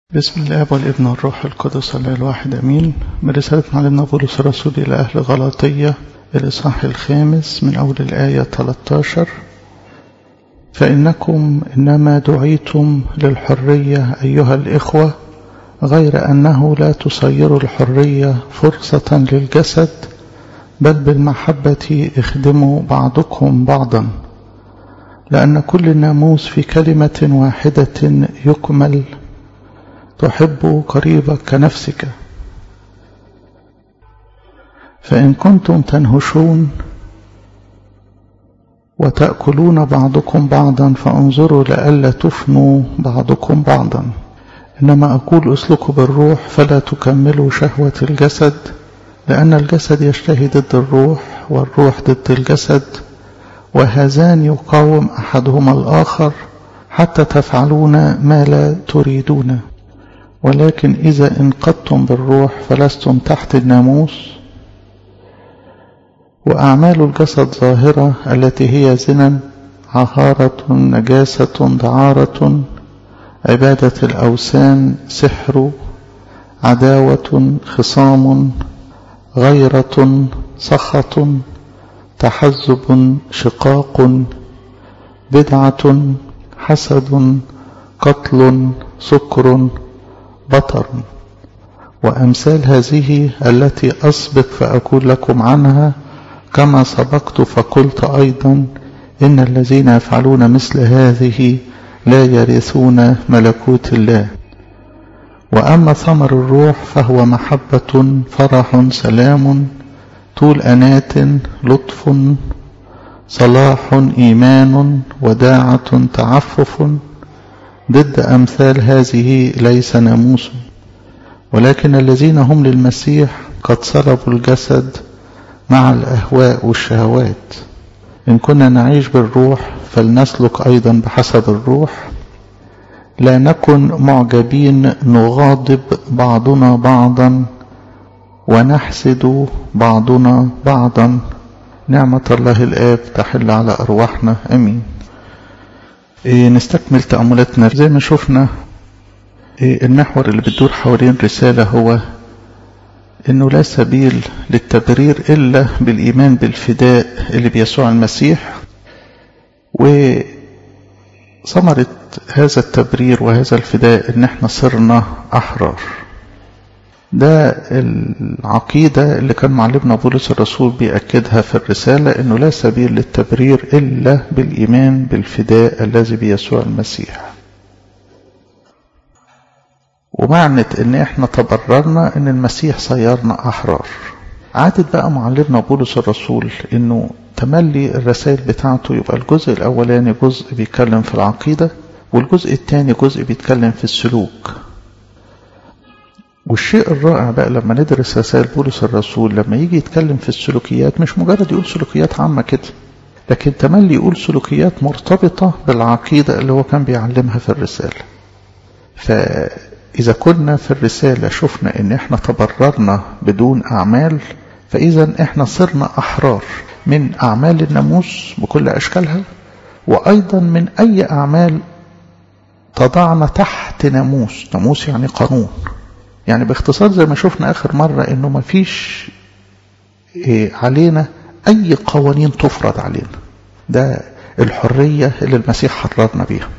بسم الله والابن والروح القدس الله الواحد امين من رسالة معلمنا بولس الرسول الى اهل غلاطية الاصحاح الخامس من اول الاية 13 فانكم انما دعيتم للحرية ايها الاخوة غير انه لا تصيروا الحرية فرصة للجسد بل بالمحبة اخدموا بعضكم بعضا لأن كل الناموس في كلمة واحدة يكمل تحب قريبك كنفسك فإن كنتم تنهشون وتأكلون بعضكم بعضا فانظروا لئلا تفنوا بعضكم بعضا إنما أقول اسلكوا بالروح فلا تكملوا شهوة الجسد لأن الجسد يشتهي ضد الروح والروح ضد الجسد وهذان يقاوم أحدهما الآخر حتى تفعلون ما لا تريدون ولكن إذا انقضتم بالروح فلستم تحت الناموس وأعمال الجسد ظاهرة التي هي زنا عهارة نجاسة دعارة عبادة الأوثان سحر عداوة خصام غيرة سخط تحزب شقاق بدعة حسد قتل سكر بطر وأمثال هذه التي أسبق فأقول لكم عنها كما سبقت فقلت أيضا إن الذين يفعلون مثل هذه لا يرثون ملكوت الله وأما ثمر الروح فهو محبة فرح سلام طول أنات لطف صلاح إيمان وداعة تعفف ضد أمثال هذه ليس ناموس ولكن الذين هم للمسيح قد صلبوا الجسد مع الأهواء والشهوات إن كنا نعيش بالروح فلنسلك أيضا بحسب الروح لا نكن معجبين نغاضب بعضنا بعضا ونحسد بعضنا بعضا نعمة الله الآب تحل على أرواحنا أمين إيه نستكمل تأملاتنا زي ما شفنا إيه المحور اللي بتدور حوالين رسالة هو إنه لا سبيل للتبرير إلا بالإيمان بالفداء اللي بيسوع المسيح وثمرة هذا التبرير وهذا الفداء إن احنا صرنا أحرار ده العقيدة اللي كان معلمنا بولس الرسول بيأكدها في الرسالة إنه لا سبيل للتبرير إلا بالإيمان بالفداء الذي بيسوع المسيح ومعنى إن إحنا تبررنا إن المسيح صيرنا أحرار عادت بقى معلمنا بولس الرسول إنه تملي الرسائل بتاعته يبقى الجزء الأولاني جزء بيتكلم في العقيدة والجزء الثاني جزء بيتكلم في السلوك والشيء الرائع بقى لما ندرس رسائل بولس الرسول لما يجي يتكلم في السلوكيات مش مجرد يقول سلوكيات عامة كده لكن تملي يقول سلوكيات مرتبطة بالعقيدة اللي هو كان بيعلمها في الرسالة فإذا كنا في الرسالة شفنا إن إحنا تبررنا بدون أعمال فإذا إحنا صرنا أحرار من أعمال الناموس بكل أشكالها وأيضا من أي أعمال تضعنا تحت ناموس ناموس يعني قانون يعني باختصار زي ما شفنا آخر مرة إنه ما فيش إيه علينا أي قوانين تفرض علينا ده الحرية اللي المسيح حررنا بيها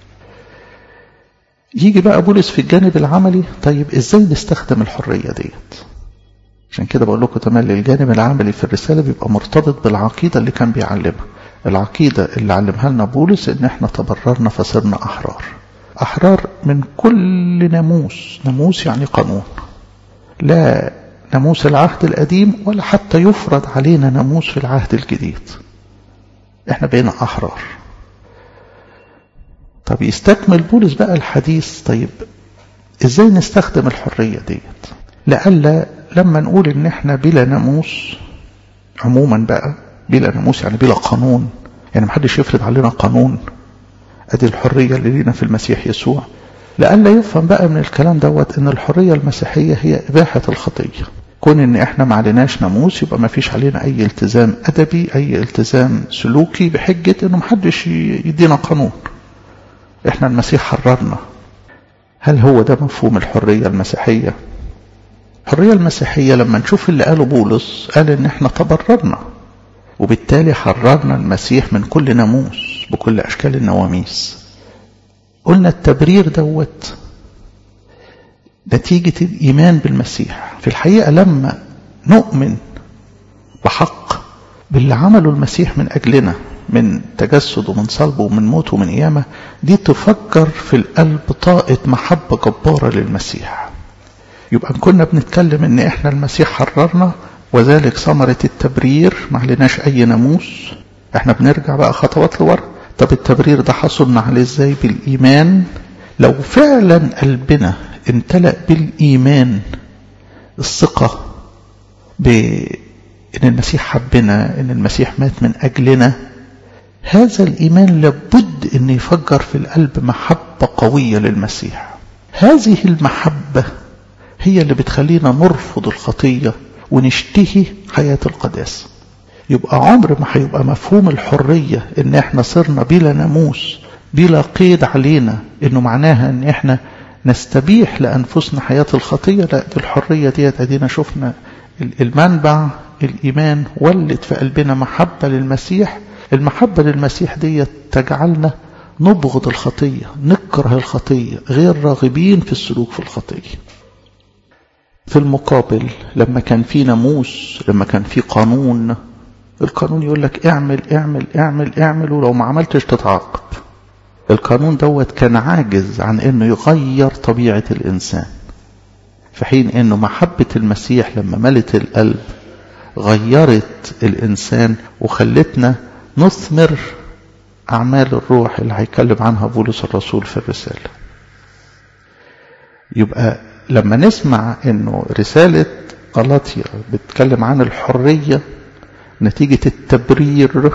يجي بقى بولس في الجانب العملي طيب إزاي نستخدم الحرية ديت عشان كده بقول لكم تملي الجانب العملي في الرسالة بيبقى مرتبط بالعقيدة اللي كان بيعلمها العقيدة اللي علمها لنا بولس إن احنا تبررنا فصرنا أحرار أحرار من كل ناموس ناموس يعني قانون لا ناموس العهد القديم ولا حتى يفرض علينا ناموس في العهد الجديد احنا بقينا أحرار طب يستكمل بولس بقى الحديث طيب ازاي نستخدم الحرية ديت لألا لما نقول ان احنا بلا ناموس عموما بقى بلا ناموس يعني بلا قانون يعني محدش يفرض علينا قانون ادي الحرية اللي لينا في المسيح يسوع لألا يفهم بقى من الكلام دوت ان الحرية المسيحية هي إباحة الخطية كون ان احنا ما عليناش ناموس يبقى ما فيش علينا اي التزام ادبي اي التزام سلوكي بحجة انه محدش يدينا قانون احنا المسيح حررنا هل هو ده مفهوم الحرية المسيحية الحرية المسيحية لما نشوف اللي قاله بولس قال ان احنا تبررنا وبالتالي حررنا المسيح من كل ناموس بكل اشكال النواميس قلنا التبرير دوت نتيجة الإيمان بالمسيح في الحقيقة لما نؤمن بحق باللي عمله المسيح من أجلنا من تجسد ومن صلب ومن موت ومن قيامة دي تفكر في القلب طاقة محبة جبارة للمسيح يبقى كنا بنتكلم ان احنا المسيح حررنا وذلك ثمرة التبرير ما عليناش اي ناموس احنا بنرجع بقى خطوات لورا طب التبرير ده حصلنا عليه ازاي بالايمان لو فعلا قلبنا امتلأ بالايمان الثقة بان المسيح حبنا ان المسيح مات من اجلنا هذا الايمان لابد ان يفجر في القلب محبة قوية للمسيح هذه المحبة هي اللي بتخلينا نرفض الخطية ونشتهي حياة القداسة يبقى عمر ما هيبقى مفهوم الحرية ان احنا صرنا بلا ناموس بلا قيد علينا انه معناها ان احنا نستبيح لانفسنا حياة الخطية لا دي الحرية ديت ادينا شفنا المنبع الايمان ولد في قلبنا محبة للمسيح المحبة للمسيح ديت تجعلنا نبغض الخطية نكره الخطية غير راغبين في السلوك في الخطية في المقابل لما كان في ناموس لما كان في قانون القانون يقول لك اعمل اعمل اعمل اعمل ولو ما عملتش تتعاقب القانون دوت كان عاجز عن انه يغير طبيعة الانسان في حين انه محبة المسيح لما ملت القلب غيرت الانسان وخلتنا نثمر اعمال الروح اللي هيتكلم عنها بولس الرسول في الرسالة يبقى لما نسمع انه رسالة غلطية بتتكلم عن الحرية نتيجة التبرير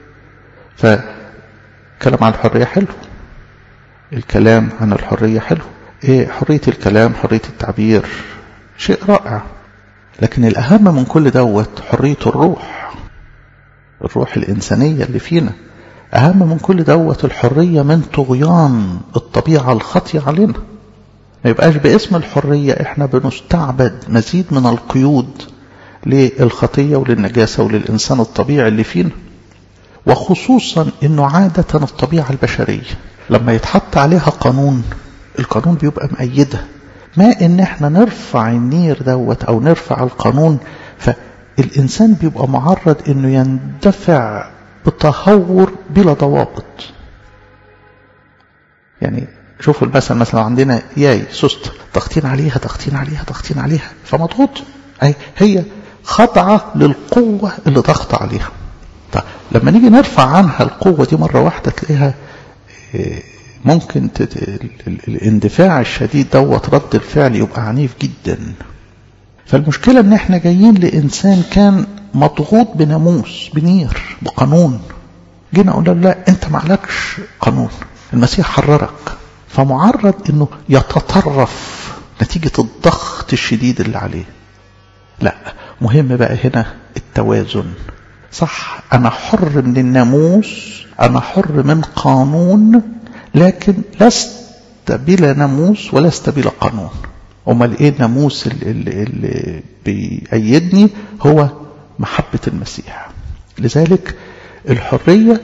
فكلام عن الحرية حلو الكلام عن الحرية حلو ايه حرية الكلام حرية التعبير شيء رائع لكن الأهم من كل دوت حرية الروح الروح الإنسانية اللي فينا أهم من كل دوت الحرية من طغيان الطبيعة الخاطية علينا ما يبقاش باسم الحرية احنا بنستعبد مزيد من القيود للخطية وللنجاسة وللإنسان الطبيعي اللي فينا وخصوصا انه عادة الطبيعة البشرية لما يتحط عليها قانون القانون بيبقى مأيدة ما ان احنا نرفع النير دوت او نرفع القانون فالإنسان بيبقى معرض انه يندفع بتهور بلا ضوابط يعني شوفوا المثل مثلا عندنا ياي سست ضغطين عليها ضغطين عليها ضغطين عليها فمضغوط اي هي خاضعة للقوة اللي ضغط عليها طيب لما نيجي نرفع عنها القوة دي مرة واحدة تلاقيها ممكن الاندفاع الشديد دوت رد الفعل يبقى عنيف جدا فالمشكلة ان احنا جايين لانسان كان مضغوط بناموس بنير بقانون جينا قلنا لا انت معلكش قانون المسيح حررك فمعرض انه يتطرف نتيجة الضغط الشديد اللي عليه لا مهم بقى هنا التوازن صح انا حر من الناموس انا حر من قانون لكن لست بلا ناموس ولست بلا قانون امال ايه الناموس اللي, اللي, اللي بيأيدني هو محبة المسيح لذلك الحرية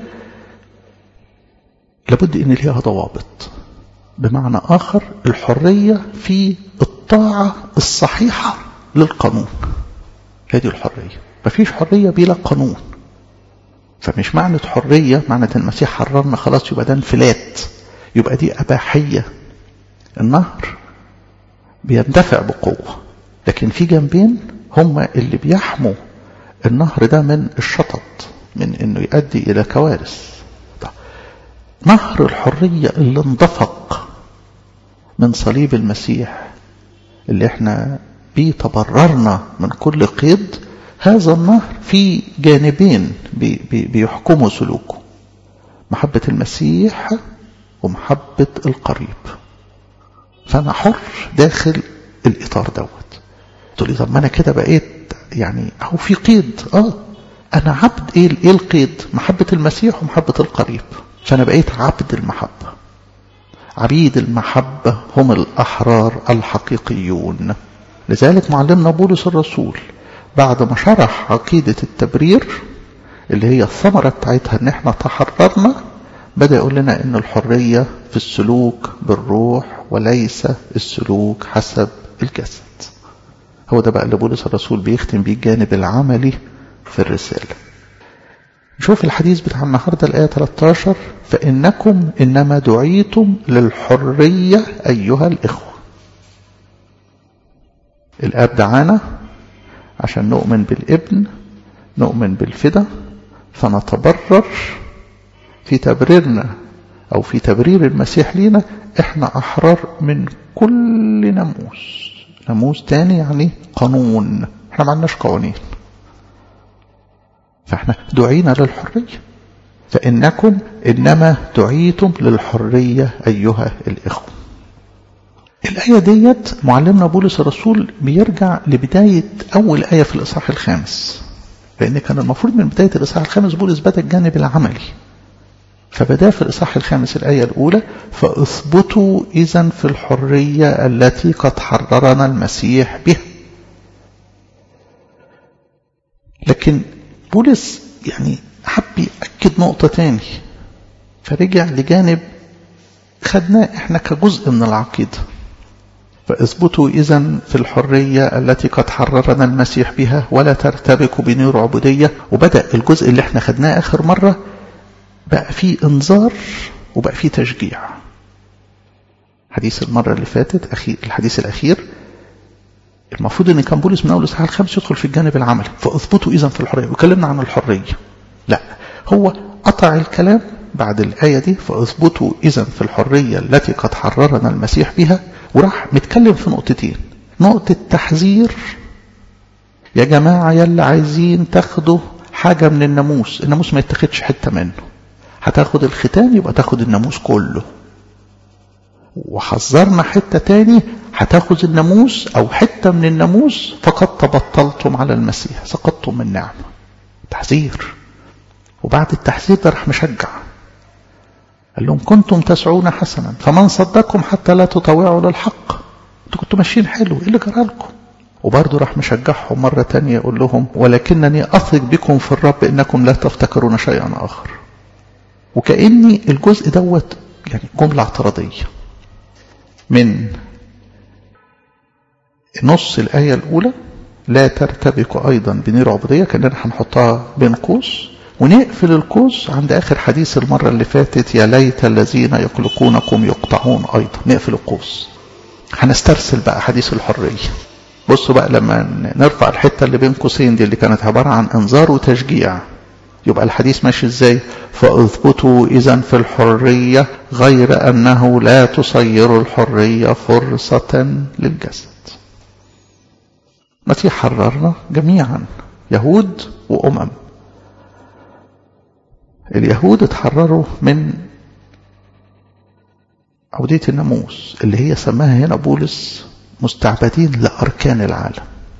لابد ان ليها ضوابط بمعنى آخر الحرية في الطاعة الصحيحة للقانون هذه الحرية مفيش حرية بلا قانون فمش معنى حرية معنى المسيح حررنا خلاص يبقى ده انفلات يبقى دي أباحية النهر بيندفع بقوة لكن في جنبين هما اللي بيحموا النهر ده من الشطط من انه يؤدي الى كوارث نهر الحرية اللي انضفق من صليب المسيح اللي احنا بيه تبررنا من كل قيد هذا النهر في جانبين بي بي بيحكموا سلوكه محبة المسيح ومحبة القريب فأنا حر داخل الإطار دوت تقول لي طب ما أنا كده بقيت يعني أهو في قيد آه أنا عبد إيه, إيه القيد محبة المسيح ومحبة القريب فأنا بقيت عبد المحبة عبيد المحبة هم الأحرار الحقيقيون لذلك معلمنا بولس الرسول بعد ما شرح عقيدة التبرير اللي هي الثمرة بتاعتها ان احنا تحررنا بدأ يقول لنا ان الحرية في السلوك بالروح وليس السلوك حسب الجسد هو ده بقى اللي بولس الرسول بيختم بيه الجانب العملي في الرسالة نشوف الحديث بتاع النهاردة الآية 13 فإنكم إنما دعيتم للحرية أيها الإخوة الآب دعانا عشان نؤمن بالابن نؤمن بالفدا فنتبرر في تبريرنا أو في تبرير المسيح لينا إحنا أحرار من كل ناموس ناموس تاني يعني قانون إحنا ما عندناش قوانين فإحنا دعينا للحرية فإنكم إنما دعيتم للحرية أيها الإخوة الآية ديت معلمنا بولس الرسول بيرجع لبداية أول آية في الإصحاح الخامس لأن كان المفروض من بداية الإصحاح الخامس بولس بدأ الجانب العملي فبدا في الإصحاح الخامس الآية الأولى فاثبتوا إذا في الحرية التي قد حررنا المسيح بها لكن بولس يعني حب يأكد نقطة تاني فرجع لجانب خدناه احنا كجزء من العقيدة فاثبتوا إذا في الحرية التي قد حررنا المسيح بها ولا ترتبكوا بنور عبودية وبدأ الجزء اللي احنا خدناه آخر مرة بقى فيه انذار وبقى فيه تشجيع حديث المرة اللي فاتت أخير الحديث الأخير المفروض ان كان بولس من اول الاصحاح الخامس يدخل في الجانب العملي فاثبتوا اذا في الحريه وكلمنا عن الحريه لا هو قطع الكلام بعد الايه دي فاثبتوا اذا في الحريه التي قد حررنا المسيح بها وراح متكلم في نقطتين نقطه تحذير يا جماعه يلا عايزين تاخدوا حاجه من الناموس الناموس ما يتاخدش حته منه هتاخد الختان يبقى تاخد الناموس كله وحذرنا حتة تاني هتاخذ الناموس أو حتة من الناموس فقد تبطلتم على المسيح سقطتم من نعمة تحذير وبعد التحذير ده راح مشجع قال لهم كنتم تسعون حسنا فمن صدقكم حتى لا تطوعوا للحق انتوا كنتوا ماشيين حلو ايه اللي جرى لكم وبرضه راح مشجعهم مرة تانية يقول لهم ولكنني أثق بكم في الرب إنكم لا تفتكرون شيئا آخر وكأني الجزء دوت يعني جملة اعتراضية من نص الآية الأولى لا ترتبك أيضا بنير عبودية كأننا هنحطها بين قوس ونقفل القوس عند آخر حديث المرة اللي فاتت يا ليت الذين يقلقونكم يقطعون أيضا نقفل القوس هنسترسل بقى حديث الحرية بصوا بقى لما نرفع الحتة اللي بين قوسين دي اللي كانت عبارة عن انذار وتشجيع يبقى الحديث ماشي ازاي فاثبتوا اذا في الحرية غير انه لا تصير الحرية فرصة للجسد المسيح حررنا جميعا يهود وامم اليهود اتحرروا من عودية الناموس اللي هي سماها هنا بولس مستعبدين لأركان العالم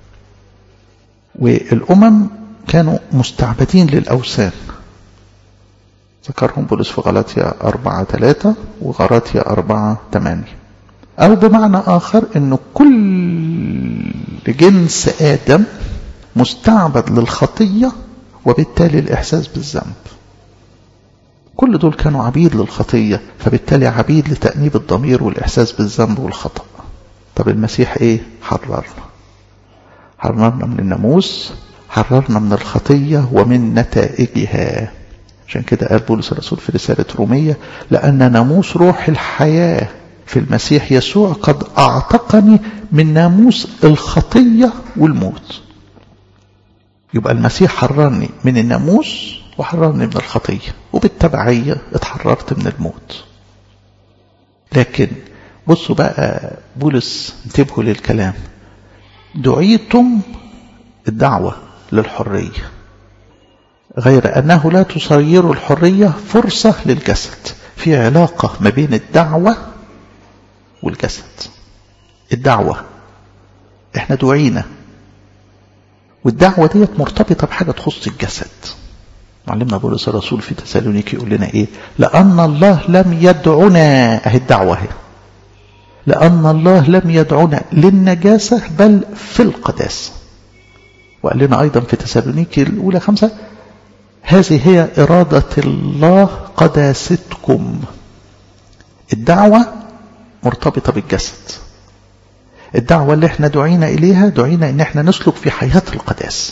والأمم كانوا مستعبدين للأوثان ذكرهم بولس في غلطية أربعة ثلاثة وغلطية أربعة ثمانية أو بمعنى آخر أنه كل جنس آدم مستعبد للخطية وبالتالي الإحساس بالذنب كل دول كانوا عبيد للخطية فبالتالي عبيد لتأنيب الضمير والإحساس بالذنب والخطأ طب المسيح إيه حررنا حررنا من الناموس حررنا من الخطية ومن نتائجها عشان كده قال بولس الرسول في رسالة رومية لأن ناموس روح الحياة في المسيح يسوع قد أعتقني من ناموس الخطية والموت يبقى المسيح حررني من الناموس وحررني من الخطية وبالتبعية اتحررت من الموت لكن بصوا بقى بولس انتبهوا للكلام دعيتم الدعوة للحرية غير أنه لا تصير الحرية فرصة للجسد في علاقة ما بين الدعوة والجسد الدعوة احنا دعينا والدعوة ديت مرتبطة بحاجة تخص الجسد معلمنا بولس الرسول في تسالونيكي يقول لنا ايه لان الله لم يدعنا اهي الدعوه اهي لان الله لم يدعنا للنجاسه بل في القداسه وقال لنا ايضا في تسالونيكي الاولى خمسه هذه هي اراده الله قداستكم الدعوه مرتبطه بالجسد الدعوه اللي احنا دعينا اليها دعينا ان احنا نسلك في حياه القداسه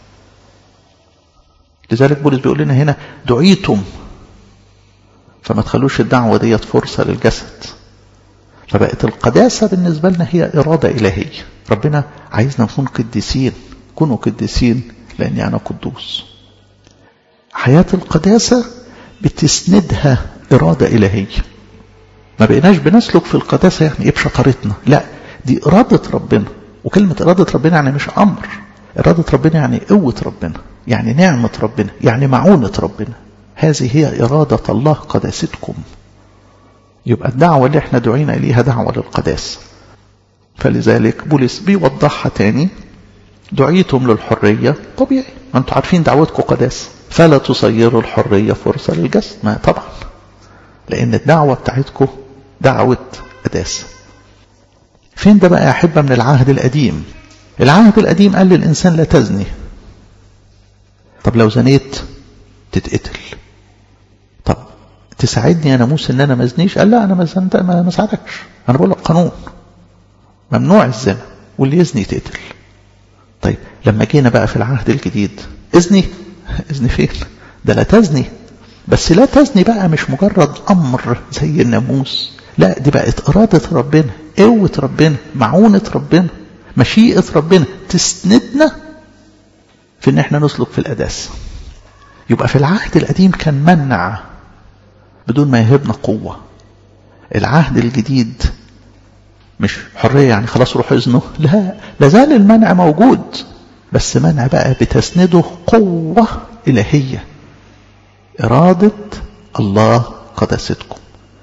لذلك بولس بيقول لنا هنا دعيتم فما تخلوش الدعوة ديت فرصة للجسد فبقت القداسة بالنسبة لنا هي إرادة إلهية ربنا عايزنا نكون قديسين كونوا قديسين لأني أنا قدوس حياة القداسة بتسندها إرادة إلهية ما بقيناش بنسلك في القداسة يعني إيه بشطارتنا لا دي إرادة ربنا وكلمة إرادة ربنا يعني مش أمر إرادة ربنا يعني قوة ربنا يعني نعمة ربنا يعني معونة ربنا هذه هي إرادة الله قداستكم يبقى الدعوة اللي احنا دعينا إليها دعوة للقداسة فلذلك بولس بيوضحها تاني دعيتم للحرية طبيعي ما انتوا عارفين دعوتكم قداسة فلا تصيروا الحرية فرصة للجسد ما طبعا لأن الدعوة بتاعتكم دعوة قداسة فين ده بقى يا أحبة من العهد القديم العهد القديم قال للإنسان لا تزني طب لو زنيت تتقتل طب تساعدني يا ناموس ان انا ما ازنيش قال لا انا ما زنت ما ساعدكش انا بقول لك قانون ممنوع الزنا واللي يزني يتقتل طيب لما جينا بقى في العهد الجديد اذني اذني فين ده لا تزني بس لا تزني بقى مش مجرد امر زي الناموس لا دي بقت اراده ربنا قوه ربنا معونه ربنا مشيئه ربنا تسندنا في ان احنا نسلك في القداسه يبقى في العهد القديم كان منع بدون ما يهبنا قوه العهد الجديد مش حريه يعني خلاص روح اذنه لا لازال المنع موجود بس منع بقى بتسنده قوه الهيه اراده الله قداستكم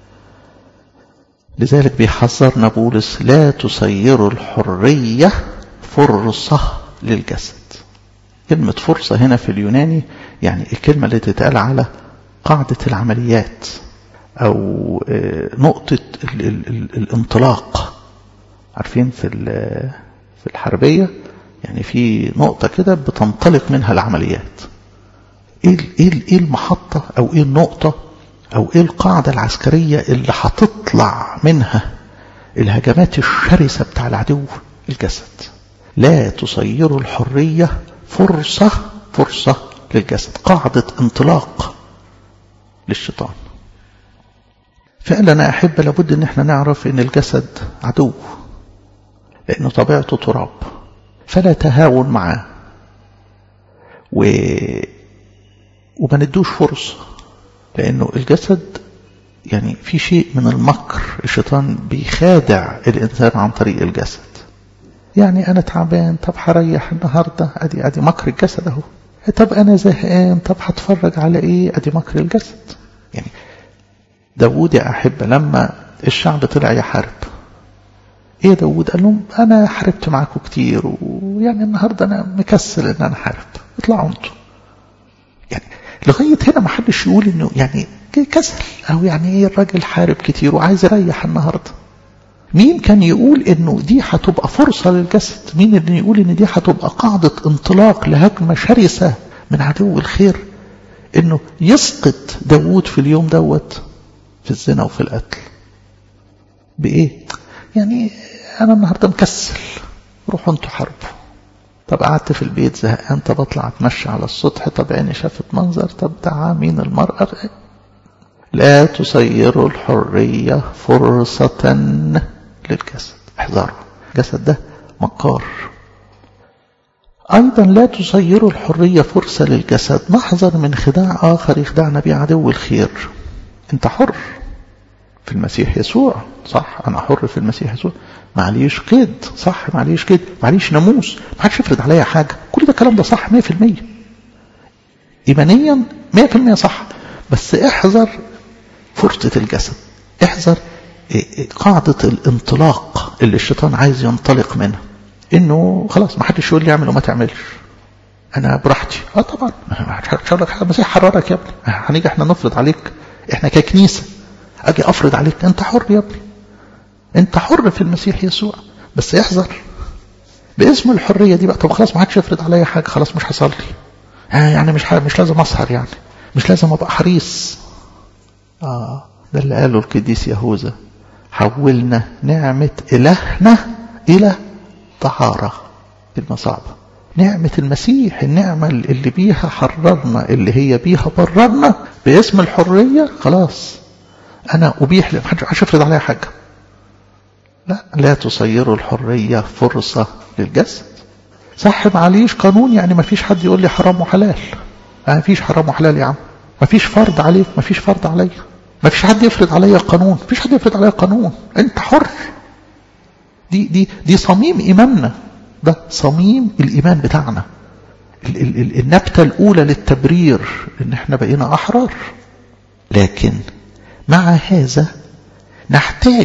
لذلك بيحذرنا بولس لا تسيروا الحريه فرصه للجسد كلمة فرصة هنا في اليوناني يعني الكلمة اللي تتقال على قاعدة العمليات أو نقطة ال ال ال الانطلاق عارفين في في الحربية يعني في نقطة كده بتنطلق منها العمليات ايه ايه ايه المحطة او ايه النقطة او ايه القاعدة العسكرية اللي هتطلع منها الهجمات الشرسة بتاع العدو الجسد لا تصيروا الحرية فرصة فرصة للجسد قاعدة انطلاق للشيطان فعلا أحب لابد أن احنا نعرف أن الجسد عدو لأنه طبيعته تراب فلا تهاون معاه و... وما ندوش فرصة لأنه الجسد يعني في شيء من المكر الشيطان بيخادع الإنسان عن طريق الجسد يعني أنا تعبان طب هريح النهاردة أدي أدي مكر الجسد أهو طب أنا زهقان طب هتفرج على إيه أدي مكر الجسد يعني داوود يا أحبة لما الشعب طلع يحارب إيه داوود قال لهم أنا حاربت معاكم كتير ويعني النهاردة أنا مكسل إن أنا حارب اطلعوا أنتوا يعني لغاية هنا ما حدش يقول إنه يعني كسل أو يعني إيه الراجل حارب كتير وعايز يريح النهارده مين كان يقول انه دي هتبقى فرصة للجسد مين اللي يقول ان دي هتبقى قاعدة انطلاق لهجمة شرسة من عدو الخير انه يسقط داوود في اليوم دوت في الزنا وفي القتل بايه يعني انا النهاردة مكسل روحوا انتوا حاربوا طب قعدت في البيت زهقان طب اطلع اتمشى على السطح طب عيني شافت منظر طب دعا مين المرأة لا تصيروا الحرية فرصة للجسد احذروا الجسد ده مكار أيضا لا تصيروا الحرية فرصة للجسد نحذر من خداع آخر يخدعنا به عدو الخير أنت حر في المسيح يسوع صح أنا حر في المسيح يسوع معليش قيد صح معليش قيد معليش ناموس ما حدش يفرض عليا حاجة كل ده الكلام ده صح 100% إيمانيا 100% صح بس احذر فرصة الجسد احذر قاعدة الانطلاق اللي الشيطان عايز ينطلق منها انه خلاص ما حدش يقول لي اعمل وما تعملش انا براحتي اه طبعا مش هقول لك المسيح حررك يا ابني هنيجي احنا نفرض عليك احنا ككنيسه اجي افرض عليك انت حر يا ابني انت حر في المسيح يسوع بس احذر باسم الحريه دي بقى طب خلاص ما حدش يفرض عليا حاجه خلاص مش هصلي يعني مش مش لازم اسهر يعني مش لازم ابقى حريص اه ده اللي قاله القديس يهوذا حولنا نعمه الهنا الى طهاره كلمه صعبه نعمة المسيح النعمة اللي بيها حررنا اللي هي بيها بررنا باسم الحرية خلاص أنا أبيح لي محدش يفرض عليا حاجة لا لا تصيروا الحرية فرصة للجسد صح معليش قانون يعني ما فيش حد يقول لي حرام وحلال ما فيش حرام وحلال يا عم ما فيش فرض عليك ما فيش فرض عليا ما فيش حد يفرض عليا قانون ما فيش حد يفرض عليا قانون انت حر دي دي دي صميم ايماننا ده صميم الايمان بتاعنا ال ال ال النبته الاولى للتبرير ان احنا بقينا احرار لكن مع هذا نحتاج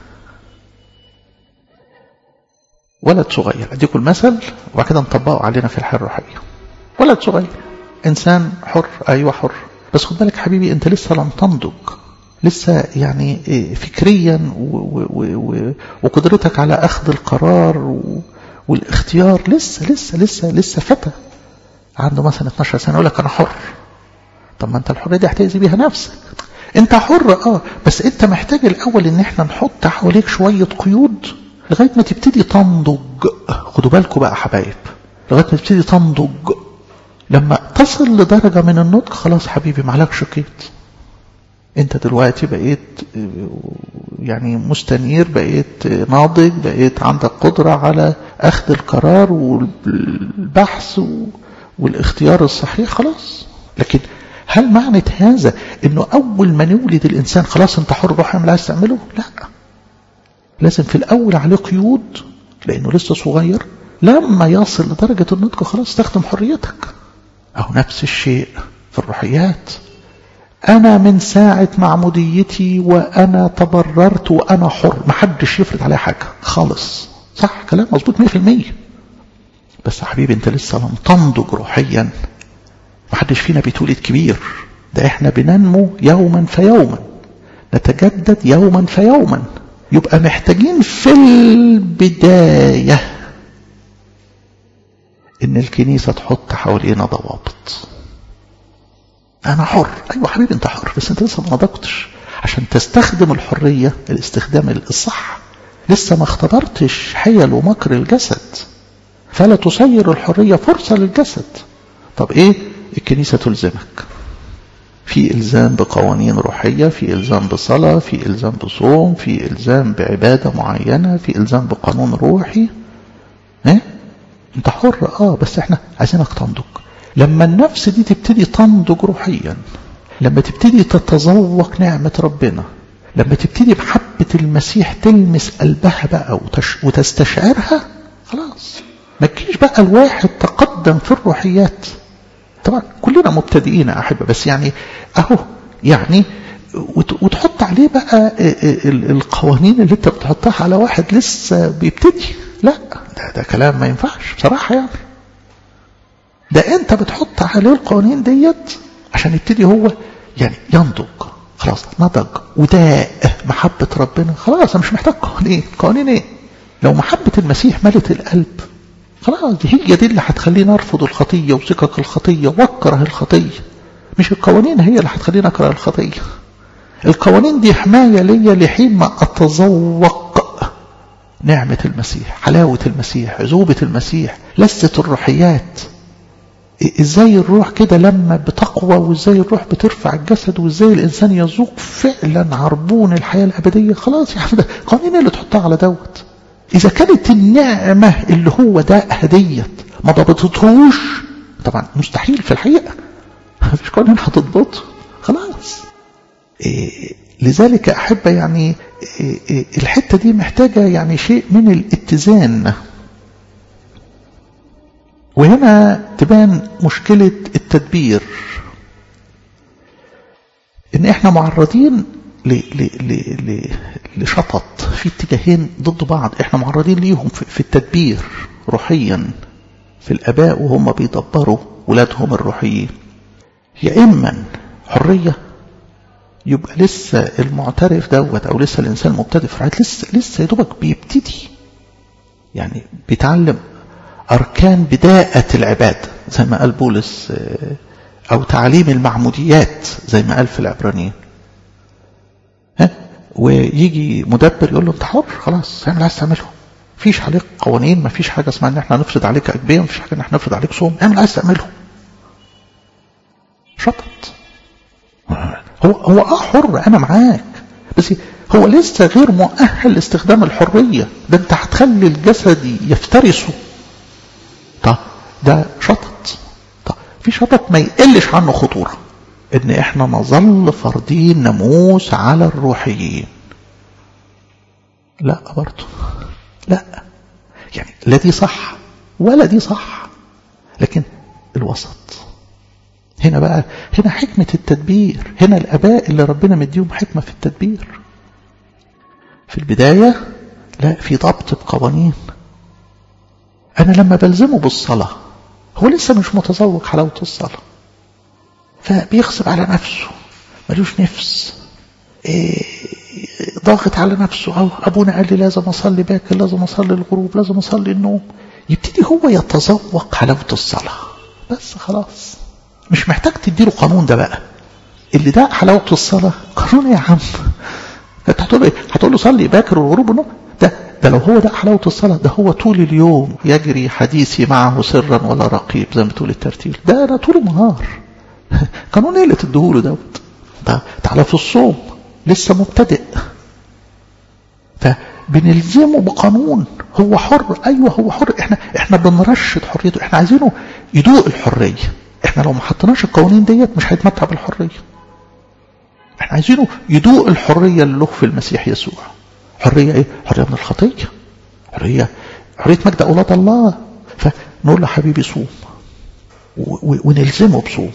ولد صغير اديكم المثل وبعد كده نطبقه علينا في الحياه الروحيه ولد صغير انسان حر ايوه حر بس خد بالك حبيبي انت لسه لم تنضج لسه يعني فكريا و و و وقدرتك على اخذ القرار والاختيار لسه لسه لسه لسه فتى عنده مثلا 12 سنه يقول لك انا حر طب ما انت الحريه دي هتاذي بيها نفسك انت حر اه بس انت محتاج الاول ان احنا نحط حواليك شويه قيود لغايه ما تبتدي تنضج خدوا بالكم بقى حبايب لغايه ما تبتدي تنضج لما تصل لدرجه من النضج خلاص حبيبي معلكش قيد انت دلوقتي بقيت يعني مستنير بقيت ناضج بقيت عندك قدرة على أخذ القرار والبحث والاختيار الصحيح خلاص لكن هل معنى هذا انه اول ما نولد الانسان خلاص انت حر روح اعمل عايز تعمله لا لازم في الاول عليه قيود لانه لسه صغير لما يصل لدرجة النضج خلاص استخدم حريتك او نفس الشيء في الروحيات أنا من ساعة معموديتي وأنا تبررت وأنا حر محدش يفرض عليا حاجة خالص صح كلام مظبوط 100% بس يا حبيبي أنت لسه لم تنضج روحيا محدش فينا بيتولد كبير ده احنا بننمو يوما فيوما نتجدد يوما فيوما يبقى محتاجين في البداية ان الكنيسة تحط حوالينا ضوابط انا حر ايوه حبيبي انت حر بس انت لسه ما نضجتش عشان تستخدم الحرية الاستخدام الصح لسه ما اختبرتش حيل ومكر الجسد فلا تصير الحرية فرصة للجسد طب ايه الكنيسة تلزمك في إلزام بقوانين روحية في إلزام بصلاة في إلزام بصوم في إلزام بعبادة معينة في إلزام بقانون روحي ايه انت حر اه بس احنا عايزينك تنضج لما النفس دي تبتدي تنضج روحيا لما تبتدي تتذوق نعمة ربنا لما تبتدي بحبة المسيح تلمس قلبها بقى وتستشعرها خلاص ما تجيش بقى الواحد تقدم في الروحيات طبعا كلنا مبتدئين يا أحبة بس يعني أهو يعني وتحط عليه بقى القوانين اللي انت بتحطها على واحد لسه بيبتدي لا ده, ده كلام ما ينفعش بصراحة يعني ده انت بتحط عليه القوانين ديت عشان يبتدي هو يعني ينضج خلاص نضج وداء محبة ربنا خلاص انا مش محتاج قوانين قوانين ايه لو محبة المسيح ملت القلب خلاص دي هي دي اللي هتخليني ارفض الخطية وسكك الخطية واكره الخطية مش القوانين هي اللي هتخليني اكره الخطية القوانين دي حماية ليا لحين ما اتذوق نعمة المسيح حلاوة المسيح عذوبة المسيح لذة الروحيات ازاي الروح كده لما بتقوى وازاي الروح بترفع الجسد وازاي الانسان يذوق فعلا عربون الحياة الابدية خلاص يا عم قوانين اللي تحطها على دوت اذا كانت النعمة اللي هو ده هدية ما ضبطتهوش طبعا مستحيل في الحقيقة مفيش قوانين هتضبطه خلاص إيه لذلك احب يعني إيه إيه الحتة دي محتاجة يعني شيء من الاتزان وهنا تبان مشكلة التدبير ان احنا معرضين ل ل ل ل لشطط في اتجاهين ضد بعض احنا معرضين ليهم في, في التدبير روحيا في الآباء وهم بيدبروا ولادهم الروحيين يا إما حرية يبقى لسه المعترف دوت أو لسه الإنسان المبتدئ في الحياة لسه لسه يا دوبك بيبتدي يعني بيتعلم أركان بداءة العبادة زي ما قال بولس أو تعليم المعموديات زي ما قال في العبرانيين ها ويجي مدبر يقول له أنت حر خلاص اعمل عايز تعمله مفيش عليك قوانين مفيش حاجة اسمها ان احنا نفرض عليك أجبية مفيش حاجة ان احنا نفرض عليك صوم اعمل عايز تعمله شطط هو هو اه حر انا معاك بس هو لسه غير مؤهل لاستخدام الحرية ده انت هتخلي الجسد يفترسه طب ده شطط طب في شطط ما يقلش عنه خطورة ان احنا نظل فارضين ناموس على الروحيين لا برضه لا يعني لا دي صح ولا دي صح لكن الوسط هنا بقى هنا حكمة التدبير هنا الآباء اللي ربنا مديهم حكمة في التدبير في البداية لا في ضبط بقوانين أنا لما بلزمه بالصلاة هو لسه مش متذوق حلاوة الصلاة فبيغصب على نفسه ملوش نفس إيه ضاغط على نفسه أو أبونا قال لي لازم أصلي باكر لازم أصلي الغروب لازم أصلي النوم يبتدي هو يتذوق حلاوة الصلاة بس خلاص مش محتاج تديله قانون ده بقى اللي ده حلاوة الصلاة قانون يا عم انت هتقول ايه هتقول له صلي باكر والغروب والنوم ده ده لو هو ده حلاوة الصلاة ده هو طول اليوم يجري حديثي معه سرا ولا رقيب زي ما بتقول الترتيل ده انا طول النهار قانون ايه اللي تديهوله دوت ده تعالى في الصوم لسه مبتدئ فبنلزمه بقانون هو حر ايوه هو حر احنا احنا بنرشد حريته احنا عايزينه يدوق الحريه احنا لو ما حطيناش القوانين ديت مش هيتمتع بالحريه احنا عايزينه يدوق الحريه اللي له في المسيح يسوع حريه ايه حريه من الخطيه حريه حريه مجد اولاد الله فنقول له حبيبي صوم ونلزمه بصوم